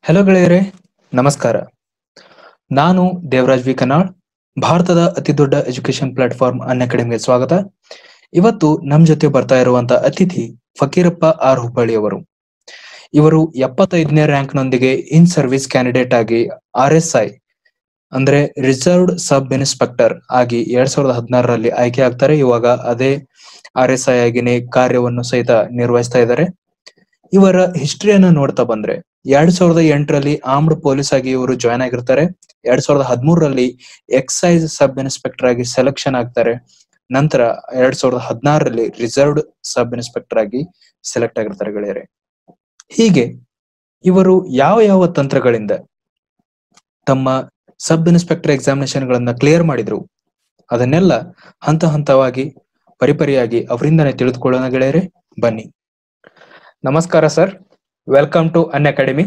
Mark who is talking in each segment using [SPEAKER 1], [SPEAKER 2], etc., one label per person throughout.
[SPEAKER 1] Hello ಗೆಳೆಯರೇ ನಮಸ್ಕಾರ ನಾನು ದೇವರಾಜ್ ವಿ ಕನಾಳ್ ಭಾರತದ ಅತಿ ದೊಡ್ಡ ಎಜುಕೇಶನ್ ಪ್ಲಾಟ್ಫಾರ್ಮ್ ಅನ್ ಅಕಾಡೆಮಿಗೆ ಸ್ವಾಗತ ಇವತ್ತು ನಮ್ ಜೊತೆ ಬರ್ತಾ ಇರುವಂತ ಅತಿಥಿ ಫಕೀರಪ್ಪ ಆರ್ ಹುಬ್ಬಳ್ಳಿ ಅವರು ಇವರು ಎಪ್ಪತ್ತೈದನೇ ರ್ಯಾಂಕ್ ನೊಂದಿಗೆ ಇನ್ ಸರ್ವಿಸ್ ಕ್ಯಾಂಡಿಡೇಟ್ ಆಗಿ ಆರ್ ಎಸ್ ಐ ಅಂದ್ರೆ ರಿಸರ್ವ್ಡ್ ಸಬ್ ಇನ್ಸ್ಪೆಕ್ಟರ್ ಆಗಿ ಎರಡ್ ಸಾವಿರದ ಹದಿನಾರರಲ್ಲಿ ಆಯ್ಕೆ ಆಗ್ತಾರೆ ಇವಾಗ ಅದೇ ಆರ್ ಎಸ್ ಐ ಆಗಿನೇ ಕಾರ್ಯವನ್ನು ಸಹಿತ ನಿರ್ವಹಿಸ್ತಾ ಇದ್ದಾರೆ ಇವರ ಹಿಸ್ಟ್ರಿಯನ್ನ ನೋಡ್ತಾ ಬಂದ್ರೆ ಎರಡ್ ಸಾವಿರದ ಎಂಟರಲ್ಲಿ ಆರ್ಮ್ಡ್ ಪೊಲೀಸ್ ಆಗಿ ಇವರು ಜಾಯ್ನ್ ಆಗಿರ್ತಾರೆ ಎರಡ್ ಸಾವಿರದ ಹದಿಮೂರರಲ್ಲಿ ಎಕ್ಸೈಸ್ ಸಬ್ ಇನ್ಸ್ಪೆಕ್ಟರ್ ಆಗಿ ಸೆಲೆಕ್ಷನ್ ಆಗ್ತಾರೆ ನಂತರ ಎರಡ್ ಸಾವಿರದ ಹದಿನಾರರಲ್ಲಿ ರಿಸರ್ವ್ಡ್ ಸಬ್ ಇನ್ಸ್ಪೆಕ್ಟರ್ ಆಗಿ ಸೆಲೆಕ್ಟ್ ಆಗಿರ್ತಾರೆ ಗೆಳೆಯರೆ ಹೀಗೆ ಇವರು ಯಾವ ಯಾವ ತಂತ್ರಗಳಿಂದ ತಮ್ಮ ಸಬ್ ಇನ್ಸ್ಪೆಕ್ಟರ್ ಎಕ್ಸಾಮಿನೇಷನ್ ಗಳನ್ನ ಕ್ಲಿಯರ್ ಮಾಡಿದ್ರು ಅದನ್ನೆಲ್ಲ ಹಂತ ಹಂತವಾಗಿ ಪರಿಪರಿಯಾಗಿ ಅವರಿಂದನೇ ತಿಳಿದುಕೊಳ್ಳೋಣ ಗೆಳೆಯರೆ ಬನ್ನಿ ನಮಸ್ಕಾರ sir welcome to Unacademy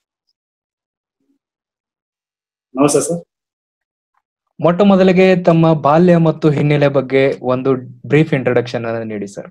[SPEAKER 2] ನಮಸ್ತೆ ಸರ್
[SPEAKER 1] ಮೊಟ್ಟ ಮೊದಲಿಗೆ ತಮ್ಮ ಬಾಲ್ಯ ಮತ್ತು ಹಿನ್ನೆಲೆ ಬಗ್ಗೆ ಒಂದು ಬ್ರೀಫ್ ಇಂಟ್ರೊಡಕ್ಷನ್ ಅನ್ನು ನೀಡಿ ಸರ್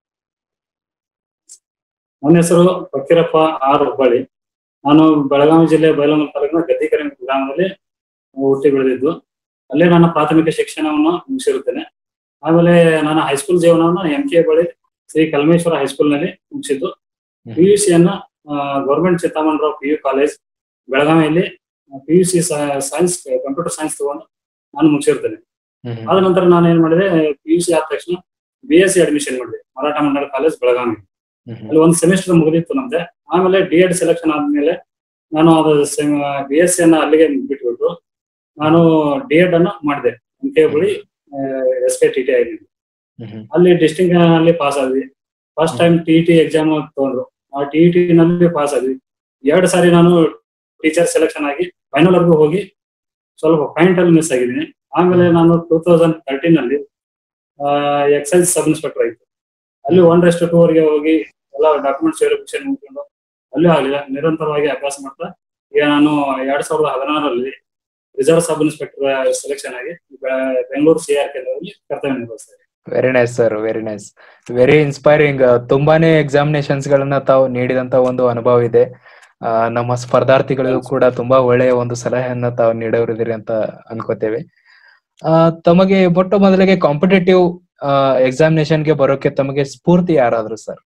[SPEAKER 2] ನನ್ನ ಹೆಸರು ಫಕೀರಪ್ಪ ಆರ್ ಹುಬ್ಬಳ್ಳಿ ನಾನು ಬೆಳಗಾವಿ ಜಿಲ್ಲೆ ಬೈಲಹೊಂಗಲ ತಾಲೂಕಿನ ಗದ್ದಿಕೆರೆ ಗ್ರಾಮದಲ್ಲಿ ಹುಟ್ಟಿ ಬೆಳೆದಿದ್ದು ಅಲ್ಲೇ ನನ್ನ ಪ್ರಾಥಮಿಕ ಶಿಕ್ಷಣವನ್ನು ಮುಗಿಸಿರುತ್ತೇನೆ ಆಮೇಲೆ ನನ್ನ ಹೈಸ್ಕೂಲ್ ಜೀವನವನ್ನು ಎಂ ಕೆ ಬಳಿ ಶ್ರೀ ಕಲ್ಮೇಶ್ವರ ಹೈಸ್ಕೂಲ್ನಲ್ಲಿ ಮುಗಿಸಿದ್ದು ಪಿ ಯು ಸಿಯನ್ನ government Chittamanrao P U college ಬೆಳಗಾವಿಯಲ್ಲಿ P U C science computer science ತಗೊಂಡು ನಾನು ಮುಗಿಸಿರ್ತೇನೆ ಆದ ನಂತರ ನಾನು ಏನ್ ಮಾಡಿದೆ ಪಿ ಯು ಸಿ ಆದ ತಕ್ಷಣ ಬಿ ಎಸ್ ಸಿ ಅಡ್ಮಿಷನ್ ಮಾಡಿದೆ ಮರಾಠ ಮಂಡಲ ಕಾಲೇಜ್ ಬೆಳಗಾವಿ ಅಲ್ಲಿ ಒಂದು ಸೆಮಿಸ್ಟರ್ ಮುಗಿದಿತ್ತು ನಮ್ದೆ ಆಮೇಲೆ ಡಿ ಎಡ್ ಸೆಲೆಕ್ಷನ್ ಆದ್ಮೇಲೆ ನಾನು ಅದು ಬಿ ಎಸ್ ಸಿ ಅನ್ನ ಅಲ್ಲಿಗೆ ಬಿಟ್ಬಿಟ್ಟು ನಾನು ಡಿ ಎಡ್ ಅನ್ನ ಮಾಡಿದೆ ಎಂ ಕೆ ಬಳಿ ಎಸ್ ಕೆ ಟಿ ಟಿ ಆಗಿದ್ದು ಅಲ್ಲಿ ಡಿಸ್ಟಿಂಗ್ ಅಲ್ಲಿ ಪಾಸ್ ಆದ್ವಿ first time T T exam ತಗೊಂಡ್ರು ಆ ಟಿ ಟಿ ನಲ್ಲಿ ಪಾಸ್ ಆದ್ವಿ ಎರಡು ಸಾರಿ ನಾನು ಟೀಚರ್ ಸೆಲೆಕ್ಷನ್ ಆಗಿ ಫೈನಲ್ ವರ್ಗೂ ಹೋಗಿ ಸ್ವಲ್ಪ ಪಾಯಿಂಟ್ ಅಲ್ಲಿ ಮಿಸ್ ಆಗಿದ್ದೀನಿ ಆಮೇಲೆ ನಾನು ಟೂ ತೌಸಂಡ್ ತರ್ಟೀನ್ ಅಲ್ಲಿ ಎಕ್ಸೈಸ್ ಸಬ್ ಇನ್ಸ್ಪೆಕ್ಟರ್ ಆಯ್ತು ಅಲ್ಲಿ ಒನ್ ರೆಸ್ಟ್ ಟೂ ವರೆಗೆ ಹೋಗಿ ಎಲ್ಲ ಡಾಕ್ಯುಮೆಂಟ್ಸ್ ವೆರಿಫಿಕೇಶನ್ ಮುಗಿಕೊಂಡು ಅಲ್ಲೂ ಆಗಲಿಲ್ಲ ನಿರಂತರವಾಗಿ ಅಭ್ಯಾಸ ಮಾಡ್ತಾ ಈಗ ನಾನು ಎರಡ್ ಸಾವಿರದ ಹದಿನಾರರಲ್ಲಿ ರಿಸರ್ವ್ ಸಬ್ ಇನ್ಸ್ಪೆಕ್ಟರ್ ಸೆಲೆಕ್ಷನ್ ಆಗಿ ಬೆಂಗಳೂರು ಸಿ ಆರ್ ಕೇಂದ್ರದಲ್ಲಿ ಕರ್ತವ್ಯ ನಿರ್ವಹಿಸ್ತಾ
[SPEAKER 1] very nice sir very nice very inspiring ತುಂಬಾನೇ ಎಕ್ಸಾಮಿನೇಷನ್ಸ್ ಗಳನ್ನ ತಾವು ನೀಡಿದಂತ ಒಂದು ಅನುಭವ ಇದೆ ನಮ್ಮ ಸ್ಪರ್ಧಾರ್ಥಿಗಳಿಗೂ ಕೂಡ ತುಂಬಾ ಒಳ್ಳೆಯ ಒಂದು ಸಲಹೆಯನ್ನ ತಾವು ನೀಡೋರಿದ್ದೀರಿ ಅಂತ ಅನ್ಕೋತೇವೆ ತಮಗೆ ಮೊಟ್ಟ ಮೊದಲಿಗೆ ಕಾಂಪಿಟೇಟಿವ್ ಎಕ್ಸಾಮಿನೇಷನ್ಗೆ ಬರೋಕೆ ತಮಗೆ ಸ್ಫೂರ್ತಿ ಯಾರಾದ್ರು ಸರ್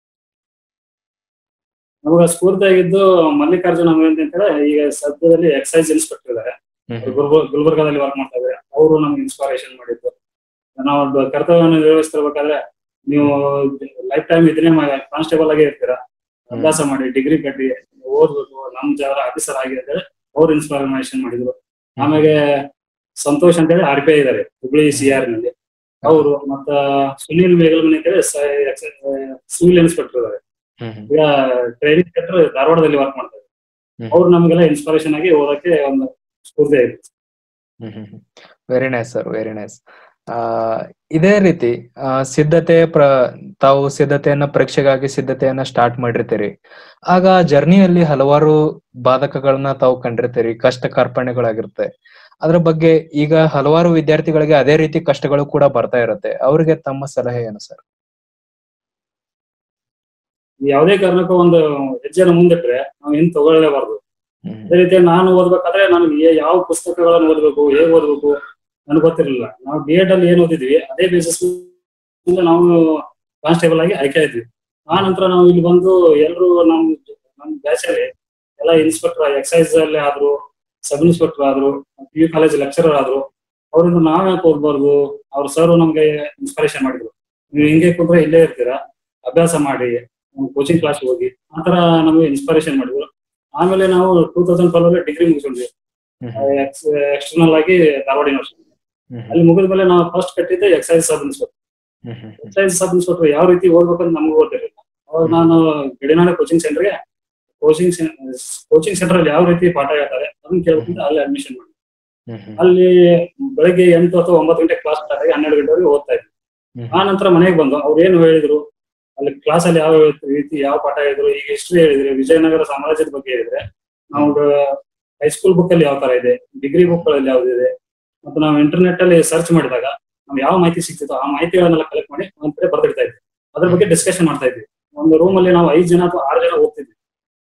[SPEAKER 2] ನಮಗ ಸ್ಫೂರ್ತಿ ಆಗಿದ್ದು ಮಲ್ಲಿಕಾರ್ಜುನ್ ಅಮರ್ ಅಂತ ಹೇಳಿ ಈಗ ಸದ್ಯದಲ್ಲಿ ಎಕ್ಸೈಸ್ ಇನ್ಸ್ಪೆಕ್ಟರ್ ಇದ್ದಾರೆ ಗುಲ್ಬರ್ಗಾದಲ್ಲಿ ವರ್ಕ್ ಮಾಡ್ತಾ ಇದ್ದಾರೆ ಅವರು ನಮ್ಗೆ ಇನ್ಸ್ಪಿರೇಷನ್ ಮಾಡಿದ್ದು ನಾವು ಕರ್ತವ್ಯವನ್ನು ನಿರ್ವಹಿಸ್ತಿರ್ಬೇಕಾದ್ರೆ ನೀವು ಲೈಫ್ ಟೈಮ್ ಇದನ್ನೇ ಕಾನ್ಸ್ಟೇಬಲ್ ಆಗೇ ಇರ್ತೀರಾ ಅಭ್ಯಾಸ ಮಾಡಿ ಡಿಗ್ರಿ ಕಟ್ಟಿ ಓದ್ಬೇಕು ನಮ್ ಜನ ಆಫೀಸರ್ ಆಗಿ ಅಂತೇಳಿ ಅವ್ರು ಇನ್ಸ್ಪಿರೇಷನ್ ಮಾಡಿದ್ರು ಆಮೇಲೆ ಸಂತೋಷ್ ಅಂತೇಳಿ ಆರ್ ಪಿ ಐ ಇದಾರೆ ಹುಬ್ಳಿ ಸಿ ಆರ್ ನಲ್ಲಿ ಅವರು ಮತ್ತ ಸುನೀಲ್ ಮೇಘಲ್ಮನ್ ಅಂತೇಳಿ ಸಿವಿಲ್ ಇನ್ಸ್ಪೆಕ್ಟರ್ ಇದಾರೆ ಈಗ ಟ್ರೈನಿಂಗ್ ಸೆಂಟರ್ ಧಾರವಾಡದಲ್ಲಿ ವರ್ಕ್ ಮಾಡ್ತಾರೆ ಅವ್ರು ನಮ್ಗೆಲ್ಲ ಇನ್ಸ್ಪಿರೇಷನ್ ಆಗಿ ಓದಕ್ಕೆ ಒಂದು ಸ್ಫೂರ್ತಿ ಆಯ್ತು
[SPEAKER 1] very nice sir very nice ಇದೇ ರೀತಿ ಸಿದ್ಧತೆ ಪ್ರ ತಾವು ಸಿದ್ಧತೆಯನ್ನ ಪರೀಕ್ಷೆಗಾಗಿ ಸಿದ್ಧತೆಯನ್ನ ಸ್ಟಾರ್ಟ್ ಮಾಡಿರ್ತೀರಿ ಆಗ ಜರ್ನಿಯಲ್ಲಿ ಹಲವಾರು ಬಾಧಕಗಳನ್ನ ತಾವು ಕಂಡಿರ್ತೀರಿ ಕಷ್ಟ ಕಾರ್ಪಣ್ಯಗಳಾಗಿರುತ್ತೆ ಅದ್ರ ಬಗ್ಗೆ ಈಗ ಹಲವಾರು ವಿದ್ಯಾರ್ಥಿಗಳಿಗೆ ಅದೇ ರೀತಿ ಕಷ್ಟಗಳು ಕೂಡ ಬರ್ತಾ ಇರುತ್ತೆ ಅವರಿಗೆ ತಮ್ಮ ಸಲಹೆ ಏನು ಸರ್
[SPEAKER 2] ಯಾವುದೇ ಕಾರಣಕ್ಕೂ ಒಂದು ಹೆಜ್ಜೆನ ಮುಂದಿಟ್ರೆ ನಾವು ಏನ್ ತಗೊಳ್ಳೇಬಾರ್ದು ಅದೇ ರೀತಿ ನಾನು ಓದ್ಬೇಕಾದ್ರೆ ನನಗೆ ಯಾವ ಪುಸ್ತಕಗಳನ್ನು ಓದ್ಬೇಕು ಹೇಗ್ ಓದ್ಬೇಕು ನನಗೆ ಗೊತ್ತಿರಲಿಲ್ಲ ನಾವು ಬಿ ಎಡ್ ಅಲ್ಲಿ ಏನ್ ಓದಿದ್ವಿ ಅದೇ ಬೇಸಿಸ್ ನಾವು ಕಾನ್ಸ್ಟೇಬಲ್ ಆಗಿ ಆಯ್ಕೆ ಆದ್ವಿ ಆ ನಂತರ ನಾವು ಇಲ್ಲಿ ಬಂದು ಎಲ್ಲರೂ ನಮ್ ನಮ್ ಬ್ಯಾಚ್ ಅಲ್ಲಿ ಎಲ್ಲ ಇನ್ಸ್ಪೆಕ್ಟರ್ ಎಕ್ಸೈಸ್ ಅಲ್ಲಿ ಆದ್ರು ಸಬ್ ಇನ್ಸ್ಪೆಕ್ಟರ್ ಆದ್ರು ಪಿ ಯು ಕಾಲೇಜ್ ಲೆಕ್ಚರರ್ ಆದ್ರು ಅವ್ರಿಂದ ನಾವ್ ಯಾಕೆ ಓದ್ಬಾರ್ದು ಅವ್ರ ಸರ್ ನಮ್ಗೆ ಇನ್ಸ್ಪಿರೇಷನ್ ಮಾಡಿದ್ರು ನೀವು ಹಿಂಗೆ ಕುಂತ್ರೆ ಇಲ್ಲೇ ಇರ್ತೀರಾ ಅಭ್ಯಾಸ ಮಾಡಿ ಕೋಚಿಂಗ್ ಕ್ಲಾಸ್ ಹೋಗಿ ಆತರ ನಮಗೆ ಇನ್ಸ್ಪಿರೇಷನ್ ಮಾಡಿದ್ರು ಆಮೇಲೆ ನಾವು ಟೂ ತೌಸಂಡ್ ಟ್ವೆಲ್ ಅಲ್ಲಿ ಡಿಗ್ರಿ ಮುಗಿಸ್ಕೊಂಡ್ವಿ ಎಕ್ಸ್ಟರ್ನಲ್ ಆಗಿ ಧಾರವಾಡ ಯೂನಿವರ್ಸಿಟಿ ಅಲ್ಲಿ ಮುಗಿದ್ಮೇಲೆ ನಾವು ಫಸ್ಟ್ ಕಟ್ಟಿದ್ದೆ excise sub inspector excise sub inspector ಯಾವ ರೀತಿ ಓದ್ಬೇಕಂತ ನಮಗೂ ಗೊತ್ತಿರಲಿಲ್ಲ ಅವಾಗ ನಾನು ಗಡಿನಾಡ ಕೋಚಿಂಗ್ ಸೆಂಟರ್ಗೆ ಕೋಚಿಂಗ್ ಕೋಚಿಂಗ್ ಸೆಂಟರ್ ಅಲ್ಲಿ ಯಾವ ರೀತಿ ಪಾಠ ಹೇಳ್ತಾರೆ ಅದನ್ನ ಕೇಳ್ಕೊಂಡು ಅಲ್ಲಿ ಅಡ್ಮಿಷನ್ ಮಾಡಿ ಅಲ್ಲಿ ಬೆಳಗ್ಗೆ ಎಂಟು ಅಥವಾ ಒಂಬತ್ತು ಗಂಟೆ ಕ್ಲಾಸ್ ಸ್ಟಾರ್ಟ್ ಆಗಿ ಹನ್ನೆರಡು ಗಂಟೆವರೆಗೆ ಓದ್ತಾ ಇದ್ವಿ ಆ ನಂತರ ಮನೆಗೆ ಬಂದು ಅವ್ರು ಏನು ಹೇಳಿದ್ರು ಅಲ್ಲಿ ಕ್ಲಾಸ್ ಅಲ್ಲಿ ಯಾವ ರೀತಿ ಯಾವ ಪಾಠ ಹೇಳಿದ್ರು ಈಗ ಹಿಸ್ಟ್ರಿ ಹೇಳಿದ್ರೆ ವಿಜಯನಗರ ಸಾಮ್ರಾಜ್ಯದ ಬಗ್ಗೆ ಹೇಳಿದ್ರೆ ನಾವು ಹೈಸ್ಕೂಲ್ ಬುಕ್ ಅಲ್ಲಿ ಯಾವ ತರ ಇದೆ ಡಿಗ್ರಿ ಬುಕ್ ಗಳಲ್ಲಿ ಯಾವ್ದಿದೆ ಮತ್ತು ನಾವು ಇಂಟರ್ನೆಟ್ ಅಲ್ಲಿ ಸರ್ಚ್ ಮಾಡಿದಾಗ ನಾವು ಯಾವ ಮಾಹಿತಿ ಸಿಗ್ತಿತ್ತು ಆ ಮಾಹಿತಿಗಳನ್ನೆಲ್ಲ ಕಲೆಕ್ಟ್ ಮಾಡಿ ಒಂದ್ ಕಡೆ ಬರ್ದಿಡ್ತಾ ಇದ್ವಿ ಅದ್ರ ಬಗ್ಗೆ ಡಿಸ್ಕಷನ್ ಮಾಡ್ತಾ ಇದ್ವಿ ಒಂದು ರೂಮ್ ಅಲ್ಲಿ ನಾವು ಐದು ಜನ ಅಥವಾ ಆರು ಜನ ಓದ್ತಿದ್ವಿ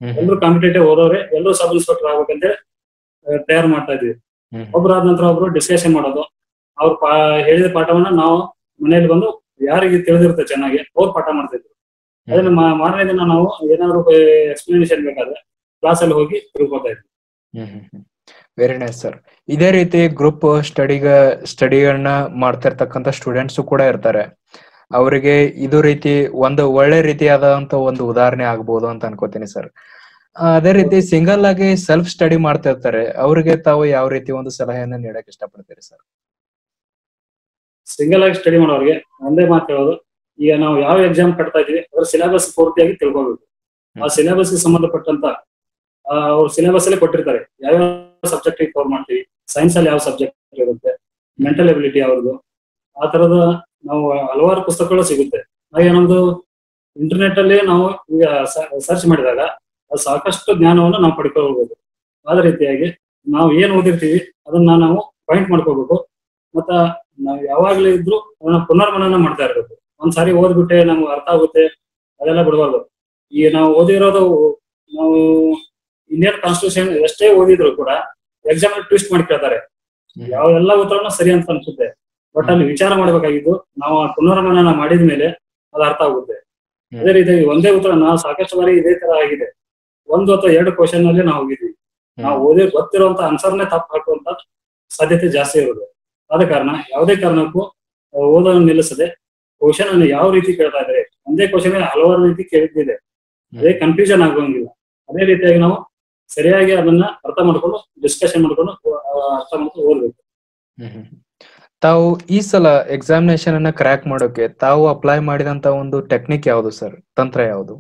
[SPEAKER 1] ಹ್ಮ್
[SPEAKER 2] ಎಲ್ಲರೂ ಕಾಂಪಿಟೇಟಿವ್ ಓದೋರೆ ಎಲ್ಲರೂ ಸಬ್ ಇನ್ಸ್ಪೆಕ್ಟರ್ ಆಗ್ಬೇಕಂತೇಳಿ ಆ, ತಯಾರು ಮಾಡ್ತಾ ಇದ್ವಿ
[SPEAKER 1] ಹ್ಮ್
[SPEAKER 2] ಒಬ್ರು ಆದ ನಂತರ ಒಬ್ರು ಡಿಸ್ಕಷನ್ ಮಾಡೋದು ಅವ್ರು ಪಾ ಹೇಳಿದ ಪಾಠವನ್ನ ನಾವು ಮನೆಯಲ್ಲಿ ಬಂದು ಯಾರಿಗೆ ತಿಳಿದಿರುತ್ತೆ ಚೆನ್ನಾಗಿ ಅವ್ರು ಪಾಠ ಮಾಡ್ತಾ ಇದ್ರು ಅದನ್ನ ಮಾ- ಮಾರನೇ ದಿನ ನಾವು ಏನಾದ್ರು ಎಕ್ಸ್ಪ್ಲನೇಷನ್ ಬೇಕಾದ್ರೆ ಕ್ಲಾಸ್ ಅಲ್ಲಿ ಹೋಗಿ ತಿಳ್ಕೊತಾ ಇದ್ವಿ
[SPEAKER 1] ವೆರಿ ನೈಸ್ ಸರ್ ಇದೇ ರೀತಿ ಗ್ರೂಪ್ ಸ್ಟಡಿಗ ಸ್ಟಡಿಗಳನ್ನ ಮಾಡ್ತಾ ಇರ್ತಕ್ಕಂಥ ಸ್ಟೂಡೆಂಟ್ಸ್ ಕೂಡ ಇರ್ತಾರೆ ಅವರಿಗೆ ಇದು ರೀತಿ ಒಂದು ಒಳ್ಳೆ ರೀತಿಯಾದಂತ ಒಂದು ಉದಾಹರಣೆ ಆಗ್ಬೋದು ಅಂತ ಅನ್ಕೋತೀನಿ ಸರ್ ಅದೇ ರೀತಿ ಸಿಂಗಲ್ ಆಗಿ ಸೆಲ್ಫ್ ಸ್ಟಡಿ ಮಾಡ್ತಾ ಇರ್ತಾರೆ ಅವ್ರಿಗೆ ತಾವು ಯಾವ ರೀತಿ ಒಂದು ಸಲಹೆಯನ್ನ ನೀಡಕ್ ಇಷ್ಟಪಡ್ತೀರಿ ಸರ್
[SPEAKER 2] ಸಿಂಗಲ್ ಆಗಿ ಸ್ಟಡಿ ಮಾಡೋರಿಗೆ ಒಂದೇ ಮಾತು ಹೇಳೋದು ಈಗ ನಾವು ಯಾವ ಎಕ್ಸಾಮ್ ಕಟ್ತಾ ಇದೀವಿ ಅದ್ರ ಸಿಲೆಬಸ್ ಪೂರ್ತಿಯಾಗಿ ತಿಳ್ಕೊಬೇಕು ಆ ಸಿಲೆಬಸ್ ಗೆ ಸಂಬಂಧಪಟ್ಟಂತ ಆ, ಅವ್ರ ಸಿಲೆಬಸ್ ಅಲ್ಲೇ ಕೊಟ್ಟಿರ್ತಾರೆ ಯಾವ್ಯಾವ ಸಬ್ಜೆಕ್ಟ್ ಕವರ್ ಮಾಡ್ತೀವಿ ಸೈನ್ಸ್ ಅಲ್ಲಿ ಯಾವ ಸಬ್ಜೆಕ್ಟ್ ಇರುತ್ತೆ ಮೆಂಟಲ್ ಎಬಿಲಿಟಿ ಅವ್ರದ್ದು ಆ ತರದ ನಾವು ಹಲವಾರು ಪುಸ್ತಕಗಳು ಸಿಗುತ್ತೆ ಹಾಗೆ ನಮ್ದು ಇಂಟರ್ನೆಟ್ ಅಲ್ಲಿ ನಾವು ಈಗ ಸರ್ಚ್ ಮಾಡಿದಾಗ ಅದು ಸಾಕಷ್ಟು ಜ್ಞಾನವನ್ನು ನಾವು ಪಡ್ಕೊಳ್ಬಹುದು ಆದ ರೀತಿಯಾಗಿ ನಾವು ಏನ್ ಓದಿರ್ತೀವಿ ಅದನ್ನ ನಾವು ಪಾಯಿಂಟ್ ಮಾಡ್ಕೋಬೇಕು ಮತ್ತ ನಾವು ಯಾವಾಗ್ಲೂ ಇದ್ರು ಅದನ್ನ ಪುನರ್ಮನನ ಮಾಡ್ತಾ ಇರ್ಬೇಕು ಒಂದ್ಸಾರಿ ಓದ್ಬಿಟ್ಟೆ ನಮ್ಗೆ ಅರ್ಥ ಆಗುತ್ತೆ ಅದೆಲ್ಲ ಬಿಡಬಾರ್ದು ಈಗ ನಾವು ಓದಿರೋದು ನಾವು ಇಂಡಿಯನ್ ಕಾನ್ಸ್ಟಿಟ್ಯೂಷನ್ ಎಷ್ಟೇ ಓದಿದ್ರು ಕೂಡ ಎಕ್ಸಾಮ್ ಟ್ವಿಸ್ಟ್ ಮಾಡಿ ಕೇಳ್ತಾರೆ ಯಾವ ಎಲ್ಲ ಉತ್ತರನೂ ಸರಿ ಅಂತ ಅನ್ಸುತ್ತೆ ಬಟ್ ಅಲ್ಲಿ ವಿಚಾರ ಮಾಡ್ಬೇಕಾಗಿದ್ದು ನಾವು ಆ ಪುನರ್ಮನನ ಮಾಡಿದ ಮೇಲೆ ಅದು ಅರ್ಥ ಆಗುತ್ತೆ ಅದೇ ರೀತಿಯಾಗಿ ಒಂದೇ ಉತ್ತರ ನಾವು ಸಾಕಷ್ಟು ಬಾರಿ ಇದೇ ತರ ಆಗಿದೆ ಒಂದು ಅಥವಾ ಎರಡು ಕ್ವಶನ್ ಅಲ್ಲಿ ನಾವು ಹೋಗಿದ್ವಿ ನಾವು ಓದಿ ಗೊತ್ತಿರುವಂತ ಆನ್ಸರ್ನೇ ತಪ್ಪು ಹಾಕುವಂತ ಸಾಧ್ಯತೆ ಜಾಸ್ತಿ ಇರುತ್ತೆ ಆದ ಕಾರಣ ಯಾವುದೇ ಕಾರಣಕ್ಕೂ ಓದೋದನ್ನು ನಿಲ್ಲಿಸದೆ ಕ್ವಶನ್ ಅನ್ನು ಯಾವ ರೀತಿ ಕೇಳ್ತಾ ಇದ್ದಾರೆ ಒಂದೇ ಕ್ವಶನ್ ಹಲವಾರು ರೀತಿ ಕೇಳಿದ್ದಿದೆ ಅದೇ ಕನ್ಫ್ಯೂಷನ್ ಆಗೋಂಗಿಲ್ಲ ಅದೇ ರೀತಿಯಾಗಿ ನಾವು ಸರಿಯಾಗಿ ಅದನ್ನ ಅರ್ಥ ಮಾಡ್ಕೊಂಡು ಡಿಸ್ಕಷನ್ ಮಾಡ್ಕೊಂಡು ಆ, ಅರ್ಥ ಮಾಡ್ಕೊಂಡು ಓದ್ಬೇಕು
[SPEAKER 1] ಹ್ಮ್. ತಾವು ಈ ಸಲ ಎಕ್ಸಾಮಿನೇಷನ್ ಅನ್ನ ಕ್ರ್ಯಾಕ್ ಮಾಡೋಕೆ ತಾವು ಅಪ್ಲೈ ಮಾಡಿದಂತ ಒಂದು ಟೆಕ್ನಿಕ್ ಯಾವುದು ಸರ್ ತಂತ್ರ ಯಾವುದು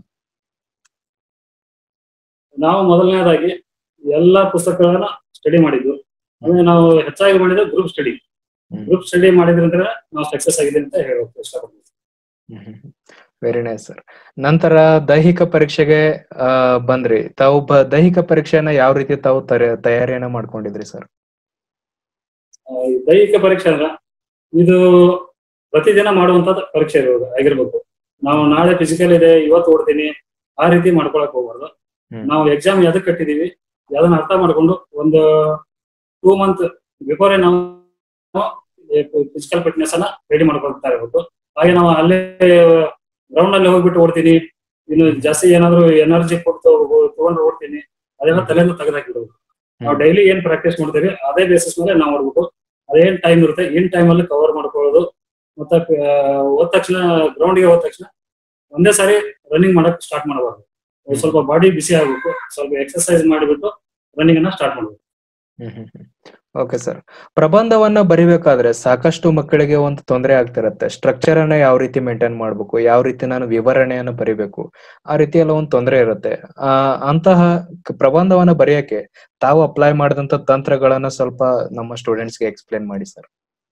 [SPEAKER 2] ನಾವು ಮೊದಲನೇದಾಗಿ ಎಲ್ಲಾ ಪುಸ್ತಕಗಳನ್ನ ಸ್ಟಡಿ ಮಾಡಿದ್ವು ಅಂದ್ರೆ ನಾವು ಹೆಚ್ಚಾಗಿ ಮಾಡಿದ್ರೆ group study
[SPEAKER 1] hmm.
[SPEAKER 2] Group study ಮಾಡಿದ್ರಂದ್ರೆ ನಾವು ಸಕ್ಸಸ್ ಆಗಿದೆ ಅಂತ ಹೇಳೋಕೆ ಇಷ್ಟಪಡ್ತೀನಿ
[SPEAKER 1] ವೆರಿ ನೈಸ್ ಸರ್ ನಂತರ ದೈಹಿಕ ಪರೀಕ್ಷೆಗೆ ಆ ಬಂದ್ರಿ ತಾವು ಬ- ದೈಹಿಕ ಪರೀಕ್ಷೆಯನ್ನ ಯಾವ ರೀತಿ ತಾವು ತರೆ- ತಯಾರಿಯನ್ನ ಮಾಡ್ಕೊಂಡಿದ್ರಿ ಸರ್
[SPEAKER 2] ಆ, ಈ ದೈಹಿಕ ಪರೀಕ್ಷೆ ಅಂದ್ರ ಇದು ಪ್ರತಿದಿನ ಮಾಡುವಂತದ್ದು ಪರೀಕ್ಷೆ ಇರೋದು ಆಗಿರ್ಬೇಕು ನಾವು ನಾಳೆ ಫಿಸಿಕಲ್ ಇದೆ ಇವತ್ತು ಓಡ್ತೀನಿ ಆ ರೀತಿ ಮಾಡ್ಕೊಳಕ್ ಹೋಗ್ಬಾರ್ದು
[SPEAKER 1] ಹ್ಮ್.
[SPEAKER 2] ನಾವು ಎಕ್ಸಾಮ್ ಎದಕ್ ಕಟ್ಟಿದೀವಿ ಅದನ್ನ ಅರ್ಥ ಮಾಡ್ಕೊಂಡು ಒಂದು ಟೂ ಮಂತ್ ಬಿಫೋರ್ ನಾವು ಫಿಸಿಕಲ್ ಫಿಟ್ನೆಸ್ ಅನ್ನ ರೆಡಿ ಮಾಡ್ಕೊಳ್ತಾ ಇರ್ಬೇಕು ಹಾಗೆ ನಾವು ಅಲ್ಲೇ ಗ್ರೌಂಡ್ ಅಲ್ಲಿ ಹೋಗ್ಬಿಟ್ಟು ಓಡ್ತೀನಿ ಇನ್ನು ಜಾಸ್ತಿ ಏನಾದ್ರು ಎನರ್ಜಿ ಕೊಟ್ಟು ತಗೊಂಡು ಓಡ್ತೀನಿ ಅದೆಲ್ಲ ತಲೆಯಿಂದ ತೆಗೆದಾಕಿಡ್ಬೇಕು ನಾವು ಡೈಲಿ ಏನ್ ಪ್ರಾಕ್ಟೀಸ್ ಮಾಡ್ತೀವಿ ಅದೇ ಬೇಸಿಸ್ ಮೇಲೆ ನಾವು ಮಾಡ್ಬೇಕು ಅದೇನ್ ಟೈಮ್ ಇರುತ್ತೆ ಏನ್ ಟೈಮ್ ಅಲ್ಲಿ ಕವರ್ ಮಾಡ್ಕೊಳ್ಳೋದು ಮತ್ತೆ ಆ, ಹೋದ ತಕ್ಷಣ ಗ್ರೌಂಡ್ಗೆ ಹೋದ ತಕ್ಷಣ ಒಂದೇ ಸಾರಿ ರನ್ನಿಂಗ್ ಮಾಡಕ್ ಸ್ಟಾರ್ಟ್ ಮಾಡಬಾರ್ದು ಒಂದ್ ಸ್ವಲ್ಪ ಬಾಡಿ ಬಿಸಿ ಆಗ್ಬೇಕು ಸ್ವಲ್ಪ ಎಕ್ಸರ್ಸೈಸ್ ಮಾಡಿಬಿಟ್ಟು ರನ್ನಿಂಗ್ ಅನ್ನ ಸ್ಟಾರ್ಟ್ ಮಾಡ್ಬೇಕು
[SPEAKER 1] ಓಕೆ ಸರ್ ಪ್ರಬಂಧವನ್ನ ಬರಿಬೇಕಾದ್ರೆ ಸಾಕಷ್ಟು ಮಕ್ಕಳಿಗೆ ಒಂದು ತೊಂದರೆ ಆಗ್ತಿರತ್ತೆ ಸ್ಟ್ರಕ್ಚರ್ ಅನ್ನ ಯಾವ ರೀತಿ ಮೇಂಟೈನ್ ಮಾಡ್ಬೇಕು ಯಾವ ರೀತಿ ನಾನು ವಿವರಣೆಯನ್ನು ಬರಿಬೇಕು ಆ ರೀತಿ ಎಲ್ಲ ಒಂದು ತೊಂದರೆ ಇರುತ್ತೆ ಆ ಅಂತಹ ಕ- ಪ್ರಬಂಧವನ್ನ ಬರೆಯಕ್ಕೆ ತಾವು ಅಪ್ಲೈ ಮಾಡಿದಂತ ತಂತ್ರಗಳನ್ನ ಸ್ವಲ್ಪ ನಮ್ಮ ಸ್ಟೂಡೆಂಟ್ಸ್ಗೆ ಎಕ್ಸ್ಪ್ಲೇನ್ ಮಾಡಿ ಸರ್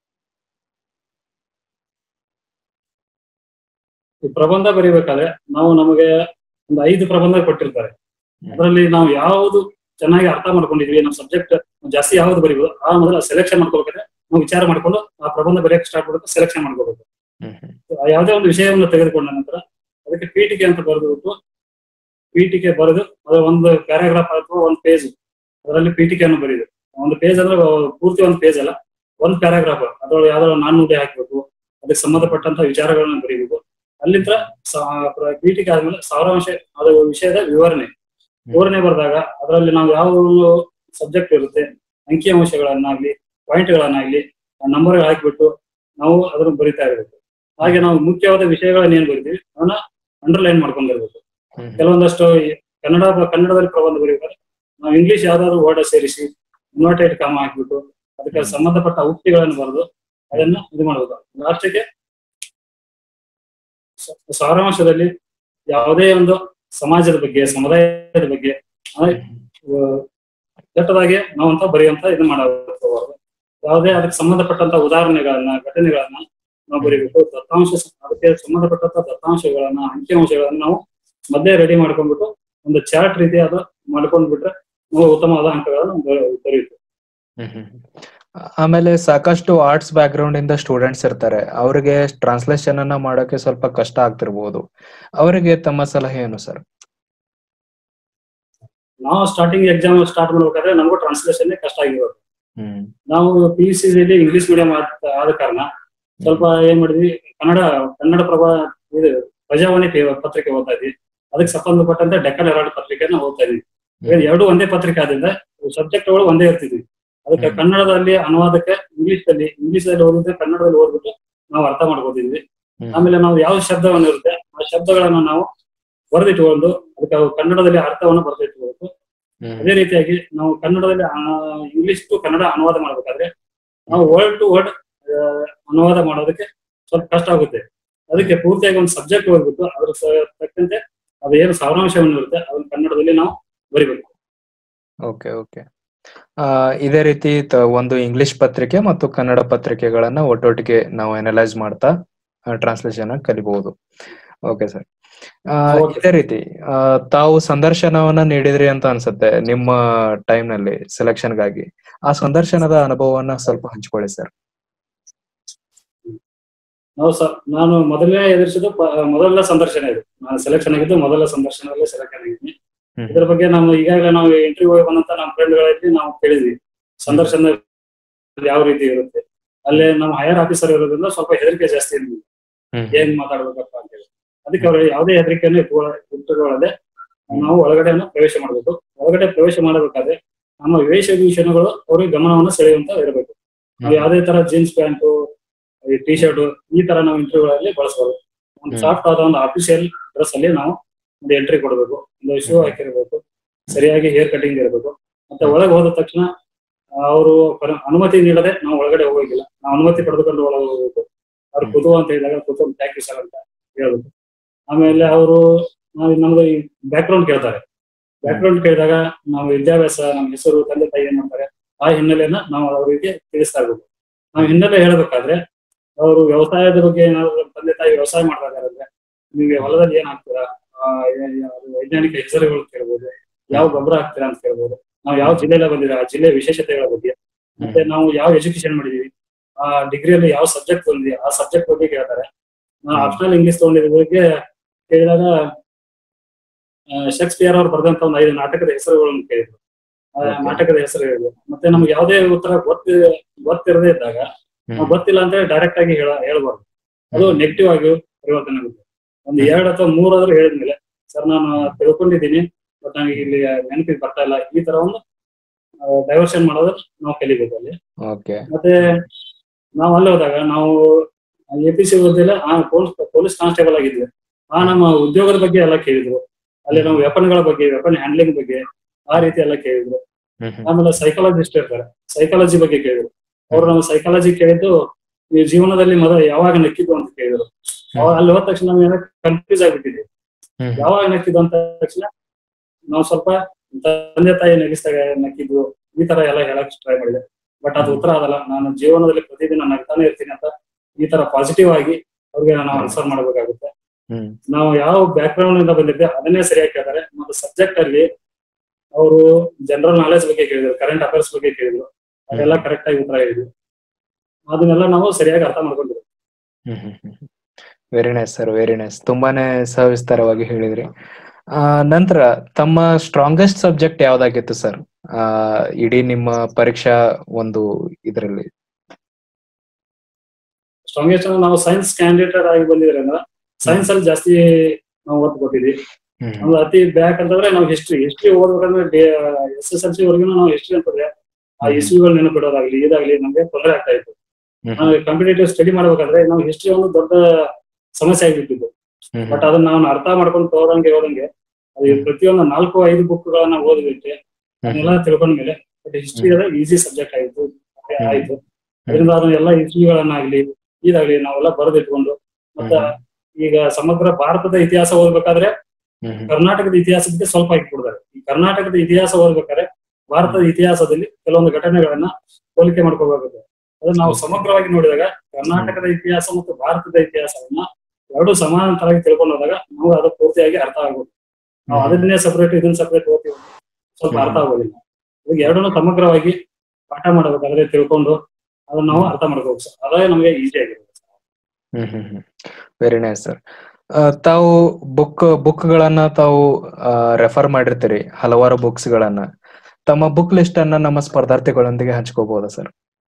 [SPEAKER 2] ಈ ಪ್ರಬಂಧ ಬರಿಬೇಕಾದ್ರೆ ನಾವು ನಮಗೆ ಒಂದು ಐದು ಪ್ರಬಂಧ ಕೊಟ್ಟಿರ್ತಾರೆ ಅದರಲ್ಲಿ ನಾವು ಯಾವುದು ಚೆನ್ನಾಗಿ ಅರ್ಥ ಮಾಡ್ಕೊಂಡಿದ್ವಿ ನಮ್ಮ ಸಬ್ಜೆಕ್ಟ್ ಜಾಸ್ತಿ ಯಾವ್ದು ಬರಿಬೋದು ಆ ಮೊದಲ ಸೆಲೆಕ್ಷನ್ ಮಾಡ್ಕೋಬೇಕಾದ್ರೆ ನಾವು ವಿಚಾರ ಮಾಡ್ಕೊಂಡು ಆ ಪ್ರಬಂಧ ಬರೆಯಕ್ಕೆ ಸ್ಟಾರ್ಟ್ ಮಾಡಬೇಕು ಸೆಲೆಕ್ಷನ್ ಮಾಡ್ಕೋಬೇಕು ಆ ಯಾವುದೇ ಒಂದು ವಿಷಯವನ್ನು ತೆಗೆದುಕೊಂಡ ನಂತರ ಅದಕ್ಕೆ ಪೀಠಿಕೆ ಅಂತ ಬರೆದ್ಬಿಟ್ಟು ಪೀಠಿಕೆ ಬರೆದು ಅದರ ಒಂದು ಪ್ಯಾರಾಗ್ರಾಫ್ ಅಥವಾ ಒಂದು ಪೇಜ್ ಅದರಲ್ಲಿ ಪೀಠಿಕೆಯನ್ನು ಬರೀದು ಒಂದು ಪೇಜ್ ಅಂದ್ರೆ ಪೂರ್ತಿ ಒಂದು ಪೇಜ್ ಅಲ್ಲ ಒಂದು ಪ್ಯಾರಾಗ್ರಾಫ್ ಅದ್ರೊಳಗೆ ಯಾವ್ದಾದ್ರು ನಾಣ್ಣುಡಿ ಹಾಕ್ಬೇಕು ಅದಕ್ಕೆ ಸಂಬಂಧಪಟ್ಟಂತ ವಿಚಾರಗಳನ್ನ ಬರೀಬೇಕು ಅಲ್ಲಿಂದ ಸ- ಪ್ರ- ಪೀಠಿಕೆ ಆದ್ಮೇಲೆ ಸಾರಾಂಶ ಅದು ವಿಷಯದ ವಿವರಣೆ ವಿವರಣೆ ಬರೆದಾಗ ಅದರಲ್ಲಿ ನಾವು ಯಾವ ಸಬ್ಜೆಕ್ಟ್ ಇರುತ್ತೆ ಅಂಕಿ ಅಂಶಗಳನ್ನಾಗ್ಲಿ ಪಾಯಿಂಟ್ಗಳನ್ನಾಗ್ಲಿ ನಂಬರ್ ಹಾಕಿಬಿಟ್ಟು ನಾವು ಅದನ್ನ ಬರಿತಾ ಇರಬೇಕು ಹಾಗೆ ನಾವು ಮುಖ್ಯವಾದ ವಿಷಯಗಳನ್ನ ಏನ್ ಬರಿತೀವಿ ಅವನ್ನ ಅಂಡರ್ಲೈನ್ ಮಾಡ್ಕೊಂಡಿರ್ಬೇಕು ಕೆಲವೊಂದಷ್ಟು ಈ ಕನ್ನಡ ಕನ್ನಡದಲ್ಲಿ ಪ್ರಬಂಧ ಬರೀಬೇಕಾದ್ರೆ ನಾವು ಇಂಗ್ಲಿಷ್ ಯಾವ್ದಾದ್ರು ವರ್ಡ್ ಸೇರಿಸಿ ಇನ್ವರ್ಟೆಡ್ ಕಾಮ ಹಾಕ್ಬಿಟ್ಟು ಅದಕ್ಕೆ
[SPEAKER 1] ಹ್ಮ್.
[SPEAKER 2] ಸಂಬಂಧಪಟ್ಟ ಉಕ್ತಿಗಳನ್ನು ಬರೆದು ಅದನ್ನ ಇದು ಮಾಡಬಹುದು ಲಾಸ್ಟಿಗೆ ಸ- ಸಾರಾಂಶದಲ್ಲಿ ಯಾವುದೇ ಒಂದು ಸಮಾಜದ ಬಗ್ಗೆ ಸಮುದಾಯದ ಬಗ್ಗೆ ಆ, ಕೆಟ್ಟದಾಗಿ ನಾವಂತ ಬರೆಯುವಂತ ಇದು ಮಾಡಬಾರ್ದು ಯಾವುದೇ ಅದಕ್ಕೆ ಸಂಬಂಧಪಟ್ಟಂತ ಉದಾಹರಣೆಗಳನ್ನ ಘಟನೆಗಳನ್ನ ನಾವು ಬರೀಬೇಕು ದತ್ತಾಂಶ ಅದಕ್ಕೆ ಸಂಬಂಧಪಟ್ಟಂತ ದತ್ತಾಂಶಗಳನ್ನ ಅಂಕಿಅಂಶಗಳನ್ನ ನಾವು ಮೊದಲೇ ರೆಡಿ ಮಾಡ್ಕೊಂಡ್ಬಿಟ್ಟು ಒಂದು ಚಾರ್ಟ್ ರೀತಿಯಾದ ಮಾಡ್ಕೊಂಡ್ಬಿಟ್ರೆ ನಾವು ಉತ್ತಮವಾದ ಅಂಕಗಳನ್ನು ಬ- ಬರೆಯುತ್ತೆ
[SPEAKER 1] ಆಮೇಲೆ ಸಾಕಷ್ಟು ಆರ್ಟ್ಸ್ ಬ್ಯಾಕ್ ಗ್ರೌಂಡ್ ಇಂದ ಸ್ಟೂಡೆಂಟ್ಸ್ ಇರ್ತಾರೆ ಅವರಿಗೆ ಟ್ರಾನ್ಸ್ಲೇಷನ್ ಅನ್ನ ಮಾಡೋಕೆ ಸ್ವಲ್ಪ ಕಷ್ಟ ಆಗ್ತಿರ್ಬೋದು ಅವರಿಗೆ ತಮ್ಮ ಸಲಹೆ ಏನು ಸರ್
[SPEAKER 2] ನಾವು ಸ್ಟಾರ್ಟಿಂಗ್ ಎಕ್ಸಾಮ್ ಸ್ಟಾರ್ಟ್ ಮಾಡ್ಬೇಕಾದ್ರೆ ನಮಗೂ ಟ್ರಾನ್ಸ್ಲೇಷನ್ ಕಷ್ಟ ಆಗಿರೋದು
[SPEAKER 1] ಹ್ಮ್
[SPEAKER 2] ನಾವು P U C English medium ಆದ ಕಾರಣ ಸ್ವಲ್ಪ ಏನ್ ಮಾಡಿದ್ವಿ ಕನ್ನಡ ಕನ್ನಡ ಪ್ರಭಾ ಇದು ಪ್ರಜಾವಾಣಿ ಪೇ- ಪತ್ರಿಕೆ ಓದ್ತಾ ಇದ್ವಿ ಅದಕ್ಕೆ ಸಂಬಂಧಪಟ್ಟಂತೆ ಡೆಕ್ಕನ್ ಹೆರಾಲ್ಡ್ ಪತ್ರಿಕೆನ ಓದ್ತಾ ಇದ್ವಿ ಇವಾಗ ಎರಡು ಒಂದೇ ಪತ್ರಿಕೆ ಆದ್ರಿಂದ ಸಬ್ಜೆಕ್ಟ್ಗಳು ಒಂದೇ ಇರ್ತಿದ್ವಿ ಅದಕ್ಕೆ
[SPEAKER 1] ಹ್ಮ್.
[SPEAKER 2] ಕನ್ನಡದಲ್ಲಿ ಅನುವಾದಕ್ಕೆ ಇಂಗ್ಲಿಷ್ ಅಲ್ಲಿ ಇಂಗ್ಲಿಷ್ ಅಲ್ಲಿ ಓದಿದ್ರೆ ಕನ್ನಡದಲ್ಲಿ ಓದ್ಬಿಟ್ಟು ನಾವು ಅರ್ಥ ಮಾಡ್ಕೋತಿದ್ವಿ
[SPEAKER 1] ಹ್ಮ್.
[SPEAKER 2] ಆಮೇಲೆ ನಾವು ಯಾವ ಶಬ್ದವನ್ನು ಇರುತ್ತೆ ಆ ಶಬ್ದಗಳನ್ನ ನಾವು ಬರೆದಿಟ್ಕೊಂಡು ಅದಕ್ಕೆ ಅವು ಕನ್ನಡದಲ್ಲಿ ಅರ್ಥವನ್ನು ಬರೆದಿಟ್ಕೋಬೇಕು
[SPEAKER 1] ಹ್ಮ್
[SPEAKER 2] ಅದೇ ರೀತಿಯಾಗಿ ನಾವು ಕನ್ನಡದಲ್ಲಿ ಇಂಗ್ಲಿಷ್ ಟು ಕನ್ನಡ ಅನುವಾದ ಮಾಡ್ಬೇಕಾದ್ರೆ ನಾವು ವರ್ಡ್ ಟು ವರ್ಡ್ ಅನುವಾದ ಮಾಡೋದಕ್ಕೆ ಸ್ವಲ್ಪ ಕಷ್ಟ ಆಗುತ್ತೆ ಅದಕ್ಕೆ ಪೂರ್ತಿಯಾಗಿ ಒಂದು ಸಬ್ಜೆಕ್ಟ್ ಓದ್ಬಿಟ್ಟು ಅದ್ರ ಸ- ತಕ್ಕಂತೆ ಅದು ಏನು ಸಾರಾಂಶವನ್ನು ಇರುತ್ತೆ ಅದನ್ನ ಕನ್ನಡದಲ್ಲಿ ನಾವು ಬರಿಬೇಕು
[SPEAKER 1] ಓಕೆ ಓಕೆ ಆ ಇದೇ ರೀತಿ ತ- ಒಂದು ಇಂಗ್ಲಿಷ್ ಪತ್ರಿಕೆ ಮತ್ತು ಕನ್ನಡ ಪತ್ರಿಕೆಗಳನ್ನ ಒಟ್ಟೊಟ್ಟಿಗೆ ನಾವು ಅನಲೈಸ್ ಮಾಡ್ತಾ ಟ್ರಾನ್ಸ್ಲೇಷನ್ ಕಲಿಬಹುದು ಓಕೆ ಸರ್
[SPEAKER 2] Okay.
[SPEAKER 1] ಇದೇ ರೀತಿ ಆ, ತಾವು ಸಂದರ್ಶನವನ್ನ ನೀಡಿದ್ರಿ ಅಂತ ಅನ್ಸುತ್ತೆ ನಿಮ್ಮ ಟೈಮ್ ನಲ್ಲಿ ಸೆಲೆಕ್ಷನ್ ಗಾಗಿ ಆ ಸಂದರ್ಶನದ ಅನುಭವವನ್ನ ಸ್ವಲ್ಪ ಹಂಚ್ಕೊಳ್ಳಿ ಸರ್
[SPEAKER 2] ನಾವು ಸ ನಾನು ಮೊದಲನೇ ಎದುರಿಸಿದ ಮೊದಲ ಸಂದರ್ಶನ ಇದು ನಾನು ಸೆಲೆಕ್ಷನ್ ಆಗಿದ್ದು ಮೊದಲ ಸಂದರ್ಶನದಲ್ಲೇ ಸೆಲೆಕ್ಷನ್ ಆಗಿದ್ದೀನಿ
[SPEAKER 1] ಹ್ಮ್.
[SPEAKER 2] ಇದ್ರ ಬಗ್ಗೆ ನಾವು ಈಗಾಗಲೇ ನಾವು ಇಂಟರ್ವ್ಯೂ ಹೋಗಿ ಬಂದಂತ ನಮ್ಮ ಫ್ರೆಂಡ್ಗಳಲ್ಲಿ ನಾವು ಕೇಳಿದ್ವಿ ಸಂದರ್ಶನ ಯಾವ ರೀತಿ ಇರುತ್ತೆ ಅಲ್ಲೇ ನಮ್ಮ ಹೈಯರ್ ಆಫೀಸರ್ ಇರೋದ್ರಿಂದ ಸ್ವಲ್ಪ ಹೆದರಿಕೆ ಜಾಸ್ತಿ ಇರ್ಲಿ
[SPEAKER 1] ಹ್ಮ್
[SPEAKER 2] ಏನ್ ಮಾತಾಡ್ಬೇಕಪ್ಪ ಅಂತ ಹೇಳಿ ಅದಕ್ಕೆ ಅವ್ರಿಗೆ ಯಾವುದೇ ಹೆದರಿಕೆಯನ್ನು ಇಟ್ಕೊಳ್ಳ ಇಟ್ಟುಕೊಳ್ಳದೆ ನಾವು ಒಳಗಡೆಯನ್ನು ಪ್ರವೇಶ ಮಾಡಬೇಕು ಒಳಗಡೆ ಪ್ರವೇಶ ಮಾಡಬೇಕಾದ್ರೆ ನಮ್ಮ ವೇಷ ಭೂಷಣಗಳು ಅವ್ರಿಗೆ ಗಮನವನ್ನು ಸೆಳೆಯುವಂತ ಇರಬೇಕು ನಾವು ಯಾವುದೇ ತರ ಜೀನ್ಸ್ ಪ್ಯಾಂಟು ಟಿ ಶರ್ಟ್ ಈ ತರ ನಾವು ಇಂಟರ್ವ್ಯೂಗಳಲ್ಲಿ ಬಳಸಬಹುದು ಒಂದು
[SPEAKER 1] ಹ್ಮ್.
[SPEAKER 2] ಸಾಫ್ಟ್ ಆದ ಒಂದು ಅಫಿಷಿಯಲ್ ಡ್ರೆಸ್ ಅಲ್ಲಿ ನಾವು ಒಂದು ಎಂಟ್ರಿ ಕೊಡಬೇಕು ಒಂದು ಶೂ ಹಾಕಿರ್ಬೇಕು ಸರಿಯಾಗಿ ಹೇರ್ ಕಟಿಂಗ್ ಇರಬೇಕು ಮತ್ತೆ ಒಳಗೆ ಹೋದ ತಕ್ಷಣ ಅವರು ಅನುಮತಿ ನೀಡದೆ ನಾವು ಒಳಗಡೆ ಹೋಗೋಗಿಲ್ಲ ನಾವು ಅನುಮತಿ ಪಡೆದುಕೊಂಡು ಒಳಗೆ ಹೋಗ್ಬೇಕು ಅವ್ರು
[SPEAKER 1] ಹ್ಮ್.
[SPEAKER 2] ಕೂತು ಅಂತ ಹೇಳಿದಾಗ ಕೂತು ಥ್ಯಾಂಕ್ ಯು ಸರ್ ಅಂತ ಹೇಳ್ಬೇಕು ಆಮೇಲೆ ಅವರು ನಾವು ನಮ್ದು ಬ್ಯಾಕ್ ಗ್ರೌಂಡ್ ಕೇಳ್ತಾರೆ ಬ್ಯಾಕ್ ಗ್ರೌಂಡ್ ಕೇಳಿದಾಗ ನಾವು ವಿದ್ಯಾಭ್ಯಾಸ ನಮ್ಮ ಹೆಸರು ತಂದೆ ತಾಯಿ ಏನ್ ಮಾಡ್ತಾರೆ ಆ ಹಿನ್ನೆಲೆಯನ್ನ ನಾವು ಅವರಿಗೆ ತಿಳಿಸ್ತಾ ಇರ್ಬೇಕು ನಾವು ಹಿನ್ನೆಲೆ ಹೇಳ್ಬೇಕಾದ್ರೆ ಅವರು ವ್ಯವಸಾಯದ ಬಗ್ಗೆ ಏನಾದ್ರು ತಂದೆ ತಾಯಿ ವ್ಯವಸಾಯ ಮಾಡ್ಬೇಕಾದ್ರೆ ನಿಮಗೆ ಹೊಲದಲ್ಲಿ ಏನ್ ಹಾಕ್ತೀರಾ ಆ, ಏ- ಏ- ಅದು ವೈಜ್ಞಾನಿಕ ಹೆಸರುಗಳು ಕೇಳ್ಬೋದು ಯಾವ ಗೊಬ್ಬರ ಹಾಕ್ತೀರಾ ಅಂತ ಕೇಳ್ಬೋದು ನಾವು ಯಾವ ಜಿಲ್ಲೆಲ್ಲ ಬಂದಿದೆ ಆ ಜಿಲ್ಲೆ ವಿಶೇಷತೆಗಳ ಬಗ್ಗೆ ಮತ್ತೆ ನಾವು ಯಾವ ಎಜುಕೇಶನ್ ಮಾಡಿದೀವಿ ಆ ಡಿಗ್ರಿಯಲ್ಲಿ ಯಾವ ಸಬ್ಜೆಕ್ಟ್ ಬಂದಿದೆ ಆ ಸಬ್ಜೆಕ್ಟ್ ಬಗ್ಗೆ ಕೇಳ್ತಾರೆ ನಾವು
[SPEAKER 1] ಹ್ಮ್.
[SPEAKER 2] ಆಪ್ಷನಲ್ ಇಂಗ್ಲಿಷ್ ತಗೊಂಡಿದ್ದ ಬಗ್ಗೆ ಕೇಳಿದಾಗ ಶೇಕ್ಸ್ಪಿಯರ್ ಅವ್ರು ಬರೆದಂತ ಒಂದು ಐದು ನಾಟಕದ ಹೆಸರುಗಳನ್ನು ಕೇಳಿದ್ರು ಆ
[SPEAKER 1] Okay.
[SPEAKER 2] ನಾಟಕದ ಹೆಸರು ಹೇಳಿದ್ರು ಮತ್ತೆ ನಮ್ಗೆ ಯಾವುದೇ ಉತ್ತರ ಗೊತ್ತಿ ಗೊತ್ತಿರದೇ ಇದ್ದಾಗ ನಾವು ಗೊತ್ತಿಲ್ಲ ಅಂತ ಡೈರೆಕ್ಟ್ ಆಗಿ ಹೇಳ ಹೇಳ್ಬಾರ್ದು ಅದು ನೆಗೆಟಿವ್ ಆಗಿ ಪರಿವರ್ತನೆ ಆಗುತ್ತೆ ಒಂದು
[SPEAKER 1] ಹ್ಮ್.
[SPEAKER 2] ಎರಡು ಅಥವಾ ಮೂರಾದ್ರೂ ಹೇಳಿದ್ಮೇಲೆ ಸರ್ ನಾನು ತಿಳ್ಕೊಂಡಿದ್ದೀನಿ ಬಟ್ ನನಗೆ ಇಲ್ಲಿ ನೆನಪಿಗೆ ಬರ್ತಾ ಇಲ್ಲ ಈ ತರ ಒಂದು ಡೈವರ್ಷನ್ ಮಾಡೋದು ನಾವು ಕಲಿಬೇಕು ಅಲ್ಲಿ
[SPEAKER 1] ಓಕೆ
[SPEAKER 2] ಮತ್ತೆ ನಾವು ಅಲ್ಲಿ ಹೋದಾಗ ನಾವು ಎ ಪಿ ಸಿ ಓದಿಲ್ಲ ಆ ಪೊಲೀಸ್ ಪೊಲೀಸ್ ಕಾನ್ಸ್ಟೇಬಲ್ ಆಗಿದ್ವಿ ಆ ನಮ್ಮ ಉದ್ಯೋಗದ ಬಗ್ಗೆ ಎಲ್ಲ ಕೇಳಿದ್ರು ಅಲ್ಲಿ ನಾವು ವೆಪನ್ಗಳ ಬಗ್ಗೆ ವೆಪನ್ ಹ್ಯಾಂಡ್ಲಿಂಗ್ ಬಗ್ಗೆ ಆ ರೀತಿ ಎಲ್ಲ ಕೇಳಿದ್ರು ಆಮೇಲೆ ಸೈಕಾಲಜಿಸ್ಟ್ ಇರ್ತಾರೆ ಸೈಕಾಲಜಿ ಬಗ್ಗೆ ಕೇಳಿದ್ರು ಅವ್ರು ನಾವು ಸೈಕಾಲಜಿ ಕೇಳಿದ್ದು ನೀವು ಜೀವನದಲ್ಲಿ ಮೊದಲು ಯಾವಾಗ ನಕ್ಕಿದ್ದು ಅಂತ ಕೇಳಿದ್ರು ಅವಾಗ ಅಲ್ಲಿ ಹೋದ ತಕ್ಷಣ ನಾವು ಕನ್ಫ್ಯೂಸ್ ಆಗ್ಬಿಟ್ಟಿದ್ವಿ ಯಾವಾಗ ನಕ್ಕಿದ್ದು ಅಂತ ತಕ್ಷಣ ನಾವು ಸ್ವಲ್ಪ ತಂದೆ ತಾಯಿ ನಗಿಸಿದಾಗ ನಕ್ಕಿದ್ದು ಈ ತರ ಎಲ್ಲ ಹೇಳಕ್ ಟ್ರೈ ಮಾಡಿದೆ ಬಟ್ ಅದು ಉತ್ತರ ಅದಲ್ಲ ನಾನು ಜೀವನದಲ್ಲಿ ಪ್ರತಿದಿನ ನಗ್ತಾನೆ ಇರ್ತೀನಿ ಅಂತ ಈ ತರ ಪಾಸಿಟಿವ್ ಆಗಿ ಅವ್ರಿಗೆ ನಾವು ಆನ್ಸರ್ ಮಾಡ್ಬೇಕಾಗುತ್ತೆ
[SPEAKER 1] ಹ್ಮ್
[SPEAKER 2] ನಾವು ಯಾವ ಬ್ಯಾಕ್ ಗ್ರೌಂಡ್ ಇಂದ ಬಂದಿದ್ದೆ ಅದನ್ನೇ ಸರಿಯಾಗಿ ಕೇಳ್ತಾರೆ ಮತ್ತು ಸಬ್ಜೆಕ್ಟ್ ಅಲ್ಲಿ ಅವರು ಜನರಲ್ ನಾಲೆಜ್ ಬಗ್ಗೆ ಕೇಳಿದ್ರು ಕರೆಂಟ್ ಅಫೇರ್ಸ್ ಬಗ್ಗೆ ಕೇಳಿದ್ರು ಅದೆಲ್ಲ ಕರೆಕ್ಟ್ ಆಗಿ ಉತ್ತರ ಹೇಳಿದ್ರು ಅದನ್ನೆಲ್ಲ ನಾವು ಸರಿಯಾಗಿ ಅರ್ಥ ಮಾಡ್ಕೊಂಡಿದ್ವಿ
[SPEAKER 1] very nice sir very nice ತುಂಬಾನೇ ಸವಿಸ್ತಾರವಾಗಿ ಹೇಳಿದ್ರಿ ಆ ನಂತರ ತಮ್ಮ ಸ್ಟ್ರಾಂಗೆಸ್ಟ್ ಸಬ್ಜೆಕ್ಟ್ ಯಾವ್ದಾಗಿತ್ತು ಸರ್ ಆ ಇಡೀ ನಿಮ್ಮ ಪರೀಕ್ಷಾ ಒಂದು ಇದರಲ್ಲಿ
[SPEAKER 2] ಸ್ಟ್ರಾಂಗೆಸ್ಟ್ ನಾವು ಸೈನ್ಸ್ ಕ್ಯಾಂಡಿಡೇಟ್ ಆಗಿ ಬಂದಿದ್ರಿಂದ ಸೈನ್ಸ್ ಅಲ್ಲಿ ಜಾಸ್ತಿ ನಾವು ಒತ್ತು ಕೊಟ್ಟಿದ್ವಿ ನಮ್ದು ಅತಿ ಬ್ಯಾಕ್ ಅಂತಂದ್ರೆ ನಾವು ಹಿಸ್ಟ್ರಿ ಹಿಸ್ಟ್ರಿ ಓದ್ಬೇಕಂದ್ರೆ ಎಸ್ ಎಸ್ ಎಲ್ ಸಿ ವರ್ಗು ನಾವು ಹಿಸ್ಟ್ರಿ ಅಂತಂದ್ರೆ ಆ ಇಸ್ವಿಗಳು ನೆನಪಿಡೋದಾಗ್ಲಿ ಇದಾಗ್ಲಿ ನಮ್ಗೆ ತೊಂದರೆ ಆಗ್ತಾ ಇತ್ತು ನಾವು ಕಾಂಪಿಟೇಟಿವ್ ಸ್ಟಡಿ ಮಾಡ್ಬೇಕಾದ್ರೆ ನಾವು ಹಿಸ್ಟ್ರಿ ಒಂದು ದೊಡ್ಡ ಸಮಸ್ಯೆ ಆಗಿಬಿಟ್ಟಿದ್ದು ಬಟ್ ಅದನ್ನ ನಾವು ಅರ್ಥ ಮಾಡ್ಕೊಂಡು ಹೋದಂಗೆ ಹೋದಂಗೆ ಅದು ಪ್ರತಿಯೊಂದು ನಾಲ್ಕು ಐದು ಬುಕ್ಗಳನ್ನ ಓದ್ಬಿಟ್ಟೆ ಅದನ್ನೆಲ್ಲ ತಿಳ್ಕೊಂಡ ಮೇಲೆ ಬಟ್ ಹಿಸ್ಟ್ರಿ ಅದ ಈಸಿ ಸಬ್ಜೆಕ್ಟ್ ಆಯ್ತು ಆಯ್ತು ಅದರಿಂದ ಅದನ್ನೆಲ್ಲ ಹಿಸ್ಟ್ರಿಗಳನ್ನಾಗ್ಲಿ ಇದಾಗ್ಲಿ ನಾವೆಲ್ಲ ಬರೆದಿಟ್ಕೊಂಡು ಮತ್ತ ಈಗ ಸಮಗ್ರ ಭಾರತದ ಇತಿಹಾಸ ಓದ್ಬೇಕಾದ್ರೆ ಕರ್ನಾಟಕದ ಇತಿಹಾಸಕ್ಕೆ ಸ್ವಲ್ಪ ಇಟ್ಬಿಡ್ತಾರೆ ಈ ಕರ್ನಾಟಕದ ಇತಿಹಾಸ ಓದ್ಬೇಕಾದ್ರೆ ಭಾರತದ ಇತಿಹಾಸದಲ್ಲಿ ಕೆಲವೊಂದು ಘಟನೆಗಳನ್ನ ಹೋಲಿಕೆ ಮಾಡ್ಕೋಬೇಕಾಗುತ್ತೆ ಅದು ನಾವು ಸಮಗ್ರವಾಗಿ ನೋಡಿದಾಗ ಕರ್ನಾಟಕದ ಇತಿಹಾಸ ಮತ್ತು ಭಾರತದ ಇತಿಹಾಸವನ್ನ ಎರಡು ಸಮಾನಾಂತರವಾಗಿ ತಿಳ್ಕೊಂಡು ಹೋದಾಗ ನಾವು ಅದು ಪೂರ್ತಿಯಾಗಿ ಅರ್ಥ ಆಗುತ್ತೆ ನಾವು ಅದನ್ನೇ ಸಪರೇಟ್ ಇದನ್ನ ಸಪರೇಟ್ ಓದ್ತೀವಿ ಸ್ವಲ್ಪ ಅರ್ಥ ಆಗೋದಿಲ್ಲ ಈಗ ಎರಡನ್ನೂ ಸಮಗ್ರವಾಗಿ ಪಾಠ ಮಾಡಬೇಕಾದ್ರೆ ತಿಳ್ಕೊಂಡು ಅದನ್ನ ನಾವು ಅರ್ಥ ಮಾಡ್ಕೋಬೇಕು ಸರ್ ಅದೇ ನಮಗೆ ಈಸಿ ಆಗಿರುತ್ತೆ
[SPEAKER 1] hmm hmm hmm very nice sir ಆ, ತಾವು ಬುಕ್ ಬುಕ್ ಗಳನ್ನ ತಾವು ರೆಫರ್ ಮಾಡಿರ್ತೀರಿ ಹಲವಾರು ಬುಕ್ಸ್ ಗಳನ್ನ ತಮ್ಮ ಬುಕ್ ಲಿಸ್ಟ್ ಅನ್ನ ನಮ್ಮ ಸ್ಪರ್ಧಾರ್ಥಿಗಳೊಂದಿಗೆ ಹಂಚ್ಕೋಬಹುದಾ ಸರ್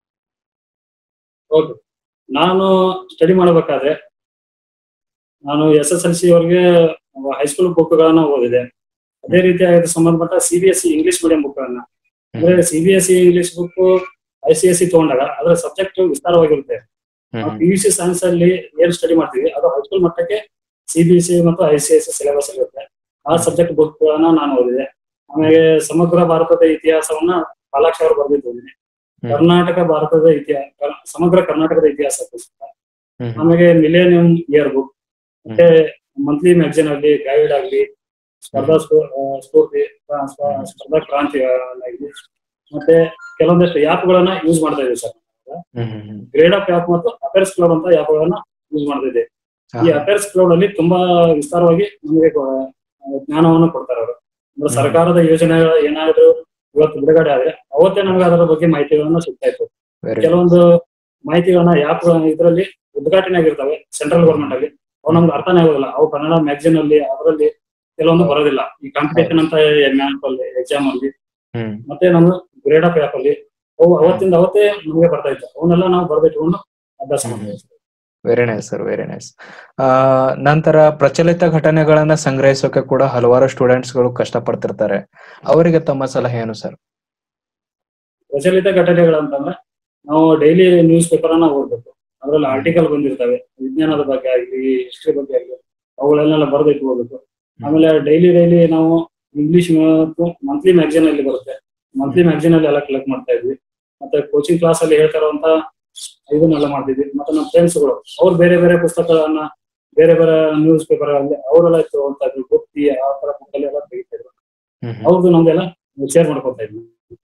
[SPEAKER 2] ಹೌದು ನಾನು ಸ್ಟಡಿ ಮಾಡಬೇಕಾದ್ರೆ ನಾನು ಎಸ್ ಎಸ್ ಎಲ್ ಸಿ ಅವರಿಗೆ ಹೈಸ್ಕೂಲ್ ಬುಕ್ ಗಳನ್ನ ಓದಿದೆ ಅದೇ ರೀತಿ ಅದಕ್ಕೆ ಸಂಬಂಧಪಟ್ಟ C B S C English medium book ಗಳನ್ನ ಅಂದ್ರೆ C B S C English book I C S C ತಗೊಂಡಾಗ ಅದರ ಸಬ್ಜೆಕ್ಟ್ ವಿಸ್ತಾರವಾಗಿರುತ್ತೆ ನಾವು ಪಿ ಯು ಸಿ ಸೈನ್ಸ್ ಅಲ್ಲಿ ಏನ್ ಸ್ಟಡಿ ಮಾಡ್ತೀವಿ ಅದು ಹೈಸ್ಕೂಲ್ ಮಟ್ಟಕ್ಕೆ ಸಿ ಬಿ ಸಿ ಮತ್ತು ಐ ಸಿ ಎಸ್ ಸಿಲೆಬಸ್ ಇರುತ್ತೆ ಆ ಸಬ್ಜೆಕ್ಟ್ ಬುಕ್ ಗಳನ್ನ ನಾನು ಓದಿದೆ ಆಮೇಲೆ ಸಮಗ್ರ ಭಾರತದ ಇತಿಹಾಸವನ್ನ ಪಾಲಾಕ್ಷ ಅವರು ಬರೆದಿದ್ದು ಓದಿದೆ ಕರ್ನಾಟಕ ಭಾರತದ ಇತಿಹಾಸ ಸಮಗ್ರ ಕರ್ನಾಟಕದ ಇತಿಹಾಸ ಪುಸ್ತಕ ಆಮೇಲೆ ಮಿಲೇನಿಯಂ ಇಯರ್ ಬುಕ್ ಮತ್ತೆ ಮಂತ್ಲಿ ಮ್ಯಾಗಝಿನ್ ಆಗಲಿ ಗೈಡ್ ಆಗಲಿ ಸ್ಪರ್ಧಾ ಸ್ಫೂ- ಆ, ಸ್ಫೂರ್ತಿ ಆ, ಸ್ಪ- ಸ್ಪರ್ಧಾ ಕ್ರಾಂತಿ ಆಗಲಿ ಮತ್ತೆ ಕೆಲವೊಂದಷ್ಟು ಆ್ಯಪ್ ಗಳನ್ನ ಯೂಸ್ ಮಾಡ್ತಾ ಇದ್ದೀವಿ ಸರ್ ಗ್ರೇಡ್ ಆಫ್ ಆ್ಯಪ್ ಮತ್ತು ಅಪೇರ್ಸ್ ಕ್ಲೌಡ್ ಅಂತ ಆ್ಯಪ್ ಗಳನ್ನ ಯೂಸ್ ಮಾಡ್ತಾ ಇದ್ದೀವಿ ಈ ಅಪೇರ್ಸ್ ಕ್ಲೌಡ್ ಅಲ್ಲಿ ತುಂಬಾ ವಿಸ್ತಾರವಾಗಿ ನಮಗೆ ಕೊ- ಜ್ಞಾನವನ್ನು ಕೊಡ್ತಾರೆ ಅವರು ಅಂದ್ರೆ
[SPEAKER 1] ಹ್ಮ್.
[SPEAKER 2] ಸರ್ಕಾರದ ಯೋಜನೆಗಳು ಏನಾದ್ರು ಇವತ್ತು ಬಿಡುಗಡೆ ಆದ್ರೆ ಅವತ್ತೇ ನಮ್ಗೆ ಅದರ ಬಗ್ಗೆ ಮಾಹಿತಿಗಳನ್ನ ಸಿಗ್ತಾ ಇತ್ತು
[SPEAKER 1] ವೆರಿ
[SPEAKER 2] ಕೆಲವೊಂದು ಮಾಹಿತಿಗಳನ್ನ ಆ್ಯಪ್ ಇದರಲ್ಲಿ ಉದ್ಘಾಟನೆ ಆಗಿರ್ತವೆ ಸೆಂಟ್ರಲ್ ಗೌರ್ಮೆಂಟ್ ಅಲ್ಲಿ ಅವು ನಮ್ಗೆ ಅರ್ಥನೇ ಆಗೋದಿಲ್ಲ ಅವು ಕನ್ನಡ ಮ್ಯಾಗಝಿನ್ ಅಲ್ಲಿ ಅದರಲ್ಲಿ ಕೆಲವೊಂದು ಬರೋದಿಲ್ಲ ಈ ಕಾಂಪಿಟೇಷನ್ ಅಂತ ಮ್ಯಾಪ್ ಅಲ್ಲಿ ಎಕ್ಸಾಮ್ ಅಲ್ಲಿ
[SPEAKER 1] ಹ್ಮ್
[SPEAKER 2] ಮತ್ತೆ ನಮ್ಮ ಗ್ರೇಡ್ ಆಫ್ ಆ್ಯಪ್ ಅಲ್ಲಿ ಅವು ಅವತ್ತಿಂದ ಅವತ್ತೇ ನಮಗೆ ಬರ್ತಾ ಇತ್ತು ಅವನ್ನೆಲ್ಲ ನಾವು ಬರ್ದಿಟ್ಕೊಂಡು ಅಭ್ಯಾಸ ಮಾಡ್ತೀವಿ
[SPEAKER 1] very nice sir very nice ನಂತರ ಪ್ರಚಲಿತ ಘಟನೆಗಳನ್ನ ಸಂಗ್ರಹಿಸೋಕೆ ಕೂಡ ಹಲವಾರು ಸ್ಟೂಡೆಂಟ್ಸ್ ಗಳು ಕಷ್ಟಪಡ್ತಿರ್ತಾರೆ ಅವರಿಗೆ ತಮ್ಮ ಸಲಹೆ ಏನು ಸರ್
[SPEAKER 2] ಪ್ರಚಲಿತ ಘಟನೆಗಳಂತಂದ್ರೆ ನಾವು ಡೈಲಿ ನ್ಯೂಸ್ ಪೇಪರ್ ಅನ್ನ ಓದ್ಬೇಕು ಅದ್ರಲ್ಲಿ ಆರ್ಟಿಕಲ್ ಬಂದಿರ್ತವೆ ವಿಜ್ಞಾನದ ಬಗ್ಗೆ ಆಗಲಿ ಹಿಸ್ಟ್ರಿ ಬಗ್ಗೆ ಆಗಲಿ ಅವುಗಳನ್ನೆಲ್ಲ ಬರೆದಿಟ್ಕೋಬೇಕು ಆಮೇಲೆ ಡೈಲಿ ಡೈಲಿ ನಾವು ಇಂಗ್ಲಿಷ್ ಮತ್ತು ಮಂತ್ಲಿ ಮ್ಯಾಗಝಿನ್ ಅಲ್ಲಿ ಬರುತ್ತೆ ಮಂತ್ಲಿ ಮ್ಯಾಗಝಿನ್ ಅಲ್ಲಿ ಎಲ್ಲ ಕಲೆಕ್ಟ್ ಮಾಡ್ತಾ ಇದ್ವಿ ಮತ್ತೆ ಕೋಚಿಂಗ್ ಕ್ಲಾಸ್ ಅಲ್ಲಿ ಹೇಳ್ತಾ ಇರುವಂತ ಇದನ್ನೆಲ್ಲ ಮಾಡ್ತಿದ್ವಿ ಮತ್ತೆ ನಮ್ಮ ಫ್ರೆಂಡ್ಸ್ಗಳು ಅವ್ರು ಬೇರೆ ಬೇರೆ ಪುಸ್ತಕಗಳನ್ನ ಬೇರೆ ಬೇರೆ ನ್ಯೂಸ್ ಪೇಪರ್ ಅಲ್ಲಿ ಅವರೆಲ್ಲ ತಗೊಂತ ಇದ್ರು ಗೊತ್ತಿ ಆ ತರ book ಅಲ್ಲಿ ಎಲ್ಲ ತೆಗಿತಾ ಇದ್ರು ಅವ್ರದ್ದು ನಮ್ದೆಲ್ಲ ಶೇರ್ ಮಾಡ್ಕೊತಾ ಇದ್ವಿ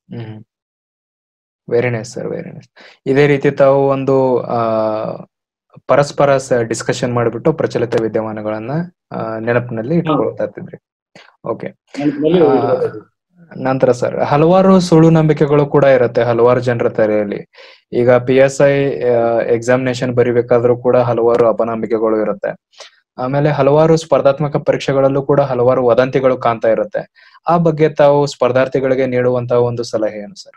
[SPEAKER 1] very nice sir very nice ಇದೇ ರೀತಿ ತಾವು ಒಂದು ಆ ಪರಸ್ಪರ ಡಿಸ್ಕಷನ್ ಮಾಡಿಬಿಟ್ಟು ಪ್ರಚಲಿತ ವಿದ್ಯಮಾನಗಳನ್ನ ಆ, ನೆನಪಿನಲ್ಲಿ ಇಟ್ಕೊಳ್ತಾ ಇರ್ತಿದ್ರಿ ಓಕೆ
[SPEAKER 2] ನೆನಪಿನಲ್ಲಿ
[SPEAKER 1] ಆ,
[SPEAKER 2] ಇಟ್ಕೊತಾ ಇದ್ವಿ.
[SPEAKER 1] ನಂತರ ಸರ್ ಹಲವಾರು ಸುಳ್ಳು ನಂಬಿಕೆಗಳು ಕೂಡ ಇರುತ್ತೆ ಹಲವಾರು ಜನರ ತಲೆಯಲ್ಲಿ ಈಗ ಪಿ ಎಸ್ ಐ ಎಕ್ಸಾಮಿನೇಷನ್ ಬರಿಬೇಕಾದ್ರೂ ಕೂಡ ಹಲವಾರು ಅಪನಂಬಿಕೆಗಳು ಇರುತ್ತೆ ಆಮೇಲೆ ಹಲವಾರು ಸ್ಪರ್ಧಾತ್ಮಕ ಪರೀಕ್ಷೆಗಳಲ್ಲೂ ಕೂಡ ಹಲವಾರು ವದಂತಿಗಳು ಕಾಣ್ತಾ ಇರುತ್ತೆ ಆ ಬಗ್ಗೆ ತಾವು ಸ್ಪರ್ಧಾರ್ಥಿಗಳಿಗೆ ನೀಡುವಂತಹ ಒಂದು ಸಲಹೆ ಏನು ಸರ್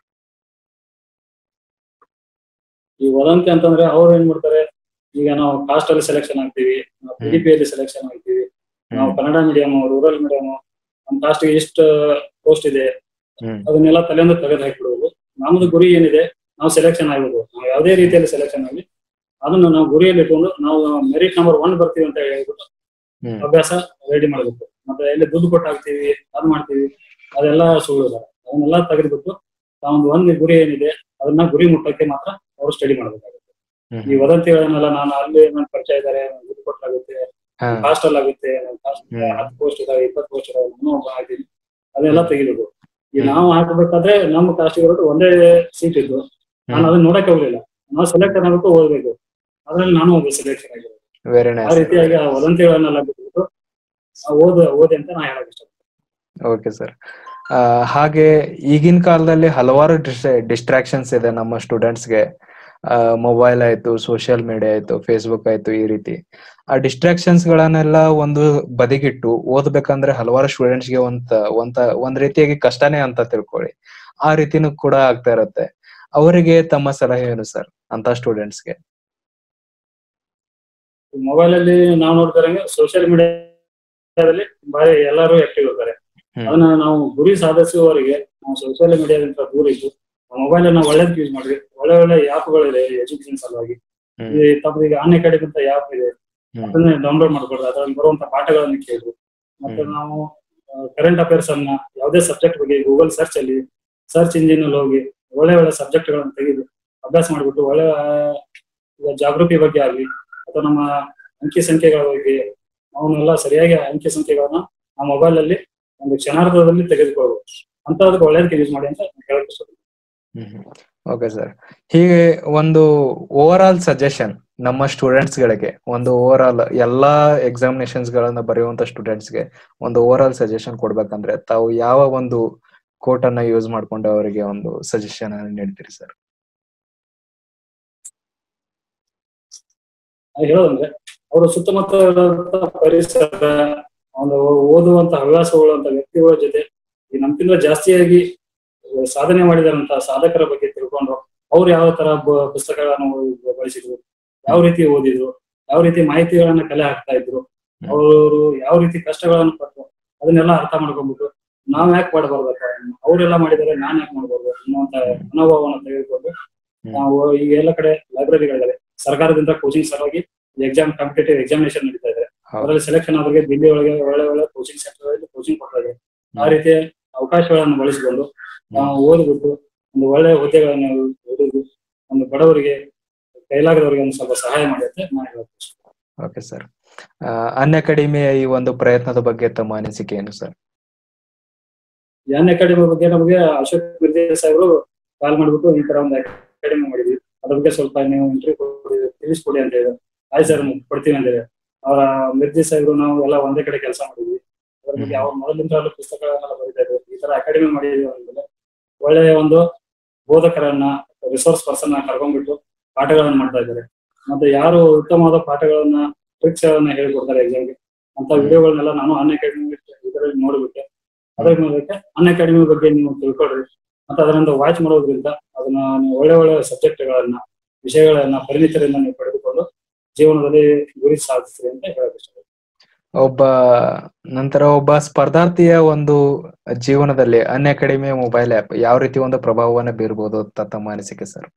[SPEAKER 2] ಈ ವದಂತಿ ಅಂತಂದ್ರೆ ಅವ್ರು ಏನ್ ಮಾಡ್ತಾರೆ ಈಗ ನಾವು ಕಾಸ್ಟ್ ಅಲ್ಲಿ ಸೆಲೆಕ್ಷನ್ ಆಗ್ತೀವಿ ನಾವು ಪಿ ಡಿ ಪಿ ಅಲ್ಲಿ ಸೆಲೆಕ್ಷನ್ ಆಗ್ತೀವಿ ನಾವು ಕನ್ನಡ ಮೀಡಿಯಂ ರೂರಲ್ ಮೀಡಿಯಂ ನಮ್ಮ ಕಾಸ್ಟ್ ಎಷ್ಟು ಪೋಸ್ಟ್ ಇದೆ
[SPEAKER 1] ಹ್ಮ್
[SPEAKER 2] ಅದನ್ನೆಲ್ಲ ತಲೆಯಿಂದ ತೆಗೆದು ಹಾಕಿಬಿಡುವುದು ನಮ್ದು ಗುರಿ ಏನಿದೆ ನಾವು ಸೆಲೆಕ್ಷನ್ ಆಗ್ಬೋದು ನಾವು ಯಾವುದೇ ರೀತಿಯಲ್ಲಿ ಸೆಲೆಕ್ಷನ್ ಆಗಲಿ ಅದನ್ನು ನಾವು ಗುರಿಯಲ್ಲಿ ಇಟ್ಕೊಂಡು ನಾವು ಮೆರಿಟ್ ನಂಬರ್ ಒನ್ ಬರ್ತೀವಿ ಅಂತ ಹೇಳ್ಬಿಟ್ಟು
[SPEAKER 1] ಹ್ಮ್
[SPEAKER 2] ಅಭ್ಯಾಸ ರೆಡಿ ಮಾಡಬೇಕು ಮತ್ತೆ ಎಲ್ಲಿ ದುಡ್ಡು ಕೊಟ್ಟು ಹಾಕ್ತೀವಿ ಅದ್ ಮಾಡ್ತೀವಿ ಅದೆಲ್ಲ ಸುಳ್ಳು ಸರ್ ಅದನ್ನೆಲ್ಲ ತೆಗೆದ್ಬಿಟ್ಟು ತಾವೊಂದು ಒಂದು ಗುರಿ ಏನಿದೆ ಅದನ್ನ ಗುರಿ ಮುಟ್ಟಕ್ಕೆ ಮಾತ್ರ ಅವರು ಸ್ಟಡಿ ಮಾಡಬೇಕಾಗುತ್ತೆ
[SPEAKER 1] ಹ್ಮ್
[SPEAKER 2] ಈ ವದಂತಿಗಳನ್ನೆಲ್ಲ ನಾನು ಅಲ್ಲಿ ನನ್ನ ಪರಿಚಯ ಇದ್ದಾರೆ ದುಡ್ಡು ಕೊಟ್ಟಾಗುತ್ತೆ
[SPEAKER 1] ಹಾ
[SPEAKER 2] ಹಾಸ್ಟೆಲ್ ಆಗುತ್ತೆ ನನ್ ಕಾಸ್ಟ್
[SPEAKER 1] ಹ್ಮ್.
[SPEAKER 2] ಹತ್ತು ಪೋಸ್ಟ್ ಇದಾವೆ ಇಪ್ಪತ್ತು ಪೋಸ್ಟ್ ಇದಾವೆ ನಾನು ಒಬ್ಬ ಹಾಕಿದ್ದೀನಿ ಅದೆಲ್ಲ ತೆಗಿಬೇಕು ಈ
[SPEAKER 1] ಹ್ಮ್.
[SPEAKER 2] ನಾವು ಹಾಕಬೇಕಾದ್ರೆ ನಮ್ಮ ಕಾಸ್ಟಿಗೆ ಹೊರಟು ಒಂದೇ ಸೀಟ್ ಇದ್ದು ನಾನು ಅದನ್ನ ನೋಡಕ್ ಹೋಗ್ಲಿಲ್ಲ ನಾವು ಸೆಲೆಕ್ಟ್ ಆಗಬೇಕು ಓದ್ಬೇಕು ಅದ್ರಲ್ಲಿ ನಾನು ಒಬ್ಬ ಸೆಲೆಕ್ಷನ್ ಆಗಿರೋದು
[SPEAKER 1] ವೆರಿ
[SPEAKER 2] ಆ
[SPEAKER 1] ನೈಸ್
[SPEAKER 2] ರೀತಿಯಾಗಿ ಆ ವದಂತಿಗಳನ್ನೆಲ್ಲ ಬಿಟ್ಬಿಟ್ಟು ಆ ಓದ ಓದಿ ಅಂತ ನಾ ಹೇಳಕ್ ಇಷ್ಟಪಡ್ತೀನಿ
[SPEAKER 1] ಓಕೆ ಸರ್ ಹಾಗೆ ಈಗಿನ ಕಾಲದಲ್ಲಿ ಹಲವಾರು ಡಿಸ್ಟ್ರಾಕ್ಷನ್ಸ್ ಇದೆ ನಮ್ಮ ಸ್ಟೂಡೆಂಟ್ಸ್ಗೆ ಮೊಬೈಲ್ ಆಯ್ತು ಸೋಷಿಯಲ್ ಮೀಡಿಯಾ ಆಯ್ತು ಫೇಸ್ಬುಕ್ ಆಯ್ತು ಈ ರೀತಿ ಆ ಡಿಸ್ಟ್ರಾಕ್ಷನ್ಸ್ ಗಳನ್ನೆಲ್ಲ ಒಂದು ಬದಿಗಿಟ್ಟು ಓದ್ಬೇಕಂದ್ರೆ ಹಲವಾರು ಸ್ಟೂಡೆಂಟ್ಸ್ ಗೆ ಒಂದ್ ಒಂದ ಒಂದ್ ರೀತಿಯಾಗಿ ಕಷ್ಟನೇ ಅಂತ ತಿಳ್ಕೊಳ್ಳಿ ಆ ರೀತಿನೂ ಕೂಡ ಆಗ್ತಾ ಇರುತ್ತೆ ಅವರಿಗೆ ತಮ್ಮ ಸಲಹೆ ಏನು ಸರ್ ಅಂತ ಸ್ಟೂಡೆಂಟ್ಸ್ಗೆ
[SPEAKER 2] ಮೊಬೈಲ್ ಅಲ್ಲಿ ನಾವು ನೋಡ್ತಾರಂಗೆ ಸೋಷಿಯಲ್ ಮೀಡಿಯಾದಲ್ಲಿ ಬಾರಿ ಎಲ್ಲರೂ ಆಕ್ಟಿವ್ ಇರ್ತಾರೆ
[SPEAKER 1] ಹ್ಮ್.
[SPEAKER 2] ಅದನ್ನ ನಾವು ಗುರಿ ಸಾಧಿಸುವವರೆಗೆ ನಾವು ಸೋಷಿಯಲ್ ಮೀಡಿಯಾದಿಂದ ದೂರ ಇದ್ದು ಮೊಬೈಲ್ ಅನ್ನ ಒಳ್ಳೇದಕ್ಕೆ ಯೂಸ್ ಮಾಡ್ರಿ ಒಳ್ಳೆ ಒಳ್ಳೆ ಆ್ಯಪ್ಗಳಿದೆ ಎಜುಕೇಶನ್ ಸಲುವಾಗಿ
[SPEAKER 1] ಹ್ಮ್.
[SPEAKER 2] ಈ ತಪ್ಪು ಈಗ ಅನ್ ಅಕಾಡೆಮಿ ಅಂತ ಆ್ಯಪ್ ಇದೆ
[SPEAKER 1] ಹ್ಮ್.
[SPEAKER 2] ಅದನ್ನ ಡೌನ್ಲೋಡ್ ಮಾಡ್ಕೊಡ್ರಿ ಅದ್ರಲ್ಲಿ ಬರುವಂತ ಪಾಠಗಳನ್ನ ಕೇಳಿ ಮತ್ತೆ
[SPEAKER 1] ಹ್ಮ್.
[SPEAKER 2] ನಾವು ಕರೆಂಟ್ ಅಫೇರ್ಸ್ ಅನ್ನ ಯಾವುದೇ ಸಬ್ಜೆಕ್ಟ್ ಬಗ್ಗೆ ಗೂಗಲ್ ಸರ್ಚ್ ಅಲ್ಲಿ ಸರ್ಚ್ ಇಂಜಿನ್ ಅಲ್ಲಿ ಹೋಗಿ ಒಳ್ಳೆ ಒಳ್ಳೆ ಸಬ್ಜೆಕ್ಟ್ ಗಳನ್ನ ತೆಗೆದು ಅಭ್ಯಾಸ ಮಾಡ್ಬಿಟ್ಟು ಒಳ್ಳೆ ಆ, ಈಗ ಜಾಗೃತಿ ಬಗ್ಗೆ ಆಗ್ಲಿ ಅಥವಾ ನಮ್ಮ ಅಂಕಿ ಸಂಖ್ಯೆಗಳ ಬಗ್ಗೆ ಅವನ್ನೆಲ್ಲ ಸರಿಯಾಗಿ ಅಂಕಿ ಸಂಖ್ಯೆಗಳನ್ನ ಆ ಮೊಬೈಲ್ ಅಲ್ಲಿ ಒಂದು ಕ್ಷಣಾರ್ಧದಲ್ಲಿ ತೆಗೆದುಕೊಳ್ಬಹುದು ಅಂತದಕ್ಕೆ ಒಳ್ಳೇದಕ್ಕೆ ಯೂಸ್ ಮಾಡಿ ಅಂತ ನಾನ್ ಹೇಳಕ್ ಇಷ್ಟಪಡ್ತೀನಿ
[SPEAKER 1] ಓಕೆ ಸರ್ ಹೀಗೆ ಒಂದು ಓವರ್ ಆಲ್ ಸಜೆಷನ್ ನಮ್ಮ ಸ್ಟೂಡೆಂಟ್ಸ್ ಗಳಿಗೆ ಒಂದು ಓವರ್ ಆಲ್ ಎಲ್ಲಾ ಎಕ್ಸಾಮಿನೇಷನ್ಸ್ ಗಳನ್ನ ಬರೆಯುವಂತ ಸ್ಟೂಡೆಂಟ್ಸ್ ಗೆ ಒಂದು ಓವರ್ ಆಲ್ ಸಜೆಷನ್ ಕೊಡ್ಬೇಕಂದ್ರೆ ತಾವು ಯಾವ ಒಂದು ಕೋಟ್ ಅನ್ನ ಯೂಸ್ ಮಾಡ್ಕೊಂಡು ಅವರಿಗೆ ಒಂದು ಸಜೆಷನ್ ಅನ್ನು ನೀಡ್ತೀರಿ ಸರ್
[SPEAKER 2] ಅದು ಹೇಳೋದಂದ್ರೆ ಅವರು ಸುತ್ತಮುತ್ತ ಇರುವಂತ ಪರಿಸರ ಒಂದು ಓದುವಂತ ಹವ್ಯಾಸಗಳು ಅಂತ ವ್ಯಕ್ತಿಗಳ ಜೊತೆ ಈ ನಮ್ಗಿಂತ ಜಾಸ್ತಿಯಾಗಿ ಸಾಧನೆ ಮಾಡಿದಂತ ಸಾಧಕರ ಬಗ್ಗೆ ತಿಳ್ಕೊಂಡು ಅವ್ರು ಯಾವ ತರ ಬ- ಪುಸ್ತಕಗಳನ್ನು ಓದಿ- ಬಳಸಿದ್ರು ಯಾವ ರೀತಿ ಓದಿದ್ರು ಯಾವ ರೀತಿ ಮಾಹಿತಿಗಳನ್ನ ಕಲೆ ಹಾಕ್ತಾ ಇದ್ರು ಅವರು ಯಾವ ರೀತಿ ಕಷ್ಟಗಳನ್ನು ಪಟ್ಟು ಅದನ್ನೆಲ್ಲ ಅರ್ಥ ಮಾಡ್ಕೊಂಡ್ಬಿಟ್ಟು ನಾವ್ ಯಾಕೆ ಮಾಡಬಾರ್ದಪ್ಪ ಅವರೆಲ್ಲ ಮಾಡಿದರೆ ನಾನ್ ಯಾಕೆ ಮಾಡ್ಬಾರ್ದು ಅನ್ನುವಂತ ಮನೋಭಾವವನ್ನು ತೆಗೆದುಕೊಂಡು ನಾವು ಈಗ ಎಲ್ಲ ಕಡೆ ಲೈಬ್ರರಿಗಳಿದಾವೆ ಸರ್ಕಾರದಿಂದ ಕೋಚಿಂಗ್ ಸಲುವಾಗಿ ಎಕ್ಸಾಮ್ ಕಾಂಪಿಟೇಟಿವ್ ಎಕ್ಸಾಮಿನೇಷನ್ ನಡೀತಾ ಇದೆ
[SPEAKER 1] ಹೌದು.
[SPEAKER 2] ಅದರಲ್ಲಿ ಸೆಲೆಕ್ಷನ್ ಆದ್ರೆ ದಿಲ್ಲಿ ಒಳಗೆ ಒಳ್ಳೆ ಒಳ್ಳೆ ಕೋಚಿಂಗ್ ಸೆಂಟರ್ ಕೋಚಿಂಗ್ ಕೊಡ್ತಾ ಇದೆ ಆ ರೀತಿ ಅವಕಾಶಗಳನ್ನು ಬಳಸಿಕೊಂಡು ನಾವು ಓದ್ಬಿಟ್ಟು ಒಂದು ಒಳ್ಳೆ ಹುದ್ದೆಗಳನ್ನು ಓದುದು ಒಂದು ಬಡವರಿಗೆ ಕೈಲಾಗದವರಿಗೆ ಒಂದು ಸ್ವಲ್ಪ ಸಹಾಯ ಮಾಡುತ್ತೆ ನಾನು ಹೇಳ್ತೀನಿ
[SPEAKER 1] ಓಕೆ ಸರ್ ಅನ್ ಅಕಾಡೆಮಿಯ ಈ ಒಂದು ಪ್ರಯತ್ನದ ಬಗ್ಗೆ ತಮ್ಮ ಅನಿಸಿಕೆ ಏನು ಸರ್
[SPEAKER 2] ಯಾನ್ ಅಕಾಡೆಮಿ ಬಗ್ಗೆ ನಮಗೆ ಅಶೋಕ್ ಮಿರ್ಜಿ ಸಾಹೇಬರು ಕಾಲ್ ಮಾಡ್ಬಿಟ್ಟು ಈ ತರ ಒಂದು ಅಕಾಡೆಮಿ ಮಾಡಿದ್ವಿ ಅದ್ರ ಬಗ್ಗೆ ಸ್ವಲ್ಪ ನೀವು ಇಂಟರ್ವ್ಯೂ ಕೊಡಿ ತಿಳಿಸ್ಕೊಡಿ ಅಂತ ಹೇಳಿದ್ರು ಆಯ್ತು ಸರ್ ಕೊಡ್ತೀವಿ ಅಂತ ಹೇಳಿ ಅವರ ಮಿರ್ಜಿ ಸಾಹೇಬರು ನಾವು ಎಲ್ಲ ಒಂದೇ ಕಡೆ ಕೆಲಸ ಮಾಡಿದ್ವಿ ಅದ್ರ ಬಗ್ಗೆ ಅವ್ರ ಮೊದಲಿಂದ ಪುಸ್ತಕಗಳನ್ನೆಲ್ಲ ಬರೀತಾ ಇದ್ರು ಈ ತರ ಅಕಾಡೆಮಿ ಮಾಡಿದ್ವಿ ಅಂದ್ಮೇಲೆ ಒಳ್ಳೆಯ ಒಂದು ಬೋಧಕರನ್ನ ರಿಸೋರ್ಸ್ ಪರ್ಸನ್ ಕರ್ಕೊಂಡ್ಬಿಟ್ಟು ಪಾಠಗಳನ್ನ ಮಾಡ್ತಾ ಇದ್ದಾರೆ ಮತ್ತೆ ಯಾರು ಉತ್ತಮವಾದ ಪಾಠಗಳನ್ನ ಟ್ರಿಕ್ಸ್ ಗಳನ್ನ ಹೇಳ್ಕೊಡ್ತಾರೆ ಎಕ್ಸಾಮ್ಗೆ ಅಂತ ವಿಡಿಯೋಗಳನ್ನೆಲ್ಲ ನಾನು ಅನ್ ಅಕಾಡೆಮಿ ಇದರಲ್ಲಿ ನೋಡ್ಬಿಟ್ಟೆ ಅದ್ರ ಮೂಲಕ ಅನ್ ಅಕಾಡೆಮಿ ಬಗ್ಗೆ ನೀವು ತಿಳ್ಕೊಳ್ರಿ ಮತ್ತೆ ಅದರಿಂದ ವಾಚ್ ಮಾಡೋದ್ರಿಂದ ಅದನ್ನ ನೀವು ಒಳ್ಳೆ ಒಳ್ಳೆ ಸಬ್ಜೆಕ್ಟ್ಗಳನ್ನ ವಿಷಯಗಳನ್ನ ಪರಿಣಿತರಿಂದ ನೀವು ಪಡೆದುಕೊಂಡು ಜೀವನದಲ್ಲಿ ಗುರಿ ಸಾಧಿಸ್ರಿ ಅಂತ ಹೇಳಕ್ ಇಷ್ಟಪಡ್ತೀನಿ
[SPEAKER 1] ಒಬ್ಬ ನಂತರ ಒಬ್ಬ ಸ್ಪರ್ಧಾರ್ಥಿಯ ಒಂದು ಜೀವನದಲ್ಲಿ ಅನ್ ಅಕಾಡೆಮಿಯ ಮೊಬೈಲ್ ಆಪ್ ಯಾವ ರೀತಿ ಒಂದು ಪ್ರಭಾವವನ್ನು ಬೀರಬಹುದು ಅಂತ ತಮ್ಮ ಅನಿಸಿಕೆ ಸರ್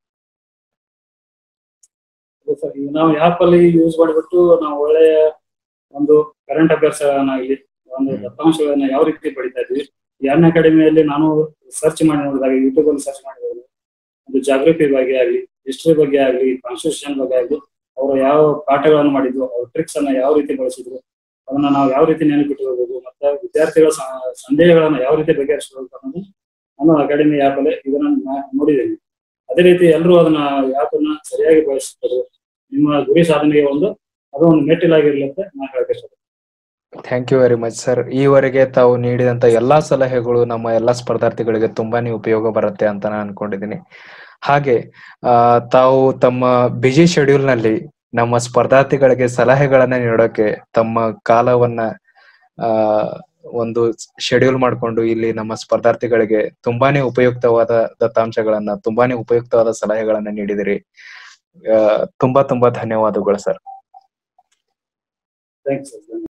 [SPEAKER 2] ಅದೇ ಸರ್ ಈಗ ನಾವು ಆ್ಯಪ್ ಅಲ್ಲಿ ಯೂಸ್ ಮಾಡಿಬಿಟ್ಟು ನಾವು ಒಳ್ಳೆಯ ಒಂದು ಕರೆಂಟ್ ಅಫೇರ್ಸ್ಗಳನ್ನಾಗ್ಲಿ ಒಂದು ದತ್ತಾಂಶಗಳನ್ನ ಯಾವ ರೀತಿ ಪಡಿತಾ ಇದ್ವಿ ಈ ಅನ್ ಅಕಾಡೆಮಿಯಲ್ಲಿ ನಾನು ಸರ್ಚ್ ಮಾಡಿ ನೋಡಿದಾಗ ಯೂಟ್ಯೂಬ್ ಅಲ್ಲಿ ಸರ್ಚ್ ಮಾಡಿದಾಗ ಒಂದು ಜಾಗ್ರಫಿ ಬಗ್ಗೆ ಆಗ್ಲಿ ಹಿಸ್ಟ್ರಿ ಬಗ್ಗೆ ಆಗ್ಲಿ ಕಾನ್ಸ್ಟಿಟ್ಯೂಷನ್ ಬಗ್ಗೆ ಆಗ್ಲಿ ಅವರು ಯಾವ ಪಾಠಗಳನ್ನು ಮಾಡಿದ್ರು ಅವ್ರ ಟ್ರಿಕ್ಸ್ ಅನ್ನ ಯಾವ ರೀತಿ ಬಳಸಿದ್ರು ಅದನ್ನ ನಾವು ಯಾವ ರೀತಿ ನೆನಪಿಟ್ಕೋಬೇಕು ಮತ್ತೆ ವಿದ್ಯಾರ್ಥಿಗಳ ಸ- ಸಂದೇಹಗಳನ್ನ ಯಾವ ರೀತಿ ಬಗೆಹರಿಸಬೇಕು ಅನ್ನೋದು ನಾನು ಅಕಾಡೆಮಿ ಆ್ಯಪ್ ಅಲ್ಲಿ ಇದನ್ನ ನಾ- ನೋಡಿದ್ದೀನಿ ಅದೇ ರೀತಿ ಎಲ್ಲರೂ ಅದನ್ನ ಆ್ಯಪ್ ಅನ್ನ ಸರಿಯಾಗಿ ಬಳಸ್ತಾರೆ ನಿಮ್ಮ ಗುರಿ ಸಾಧನೆಗೆ ಒಂದು ಅದು ಒಂದು ಮೆಟ್ಟಿಲಾಗಿರ್ಲಿ ಅಂತ ನಾನು ಹೇಳಕ್ ಇಷ್ಟಪಡ್ತೀನಿ
[SPEAKER 1] thank you very much sir ಈವರೆಗೆ ತಾವು ನೀಡಿದಂತ ಎಲ್ಲಾ ಸಲಹೆಗಳು ನಮ್ಮ ಎಲ್ಲಾ ಸ್ಪರ್ಧಾರ್ಥಿಗಳಿಗೆ ತುಂಬಾನೇ ಉಪಯೋಗ ಬರುತ್ತೆ ಅಂತ ನಾನು ಅನ್ಕೊಂಡಿದ್ದೀನಿ ಹಾಗೆ ಆ ತಾವು ತಮ್ಮ ಬಿಜಿ ಶೆಡ್ಯೂಲ್ ನಲ್ಲಿ ನಮ್ಮ ಸ್ಪರ್ಧಾರ್ಥಿಗಳಿಗೆ ಸಲಹೆಗಳನ್ನ ನೀಡೋಕೆ ತಮ್ಮ ಕಾಲವನ್ನ ಆ ಒಂದು ಶೆಡ್ಯೂಲ್ ಮಾಡಿಕೊಂಡು ಇಲ್ಲಿ ನಮ್ಮ ಸ್ಪರ್ಧಾರ್ಥಿಗಳಿಗೆ ತುಂಬಾನೇ ಉಪಯುಕ್ತವಾದ ದತ್ತಾಂಶಗಳನ್ನ ತುಂಬಾನೇ ಉಪಯುಕ್ತವಾದ ಸಲಹೆಗಳನ್ನ ನೀಡಿದಿರಿ ಆ, ತುಂಬಾ ತುಂಬಾ ಧನ್ಯವಾದಗಳು ಸರ್
[SPEAKER 2] ಥ್ಯಾಂಕ್ಸ್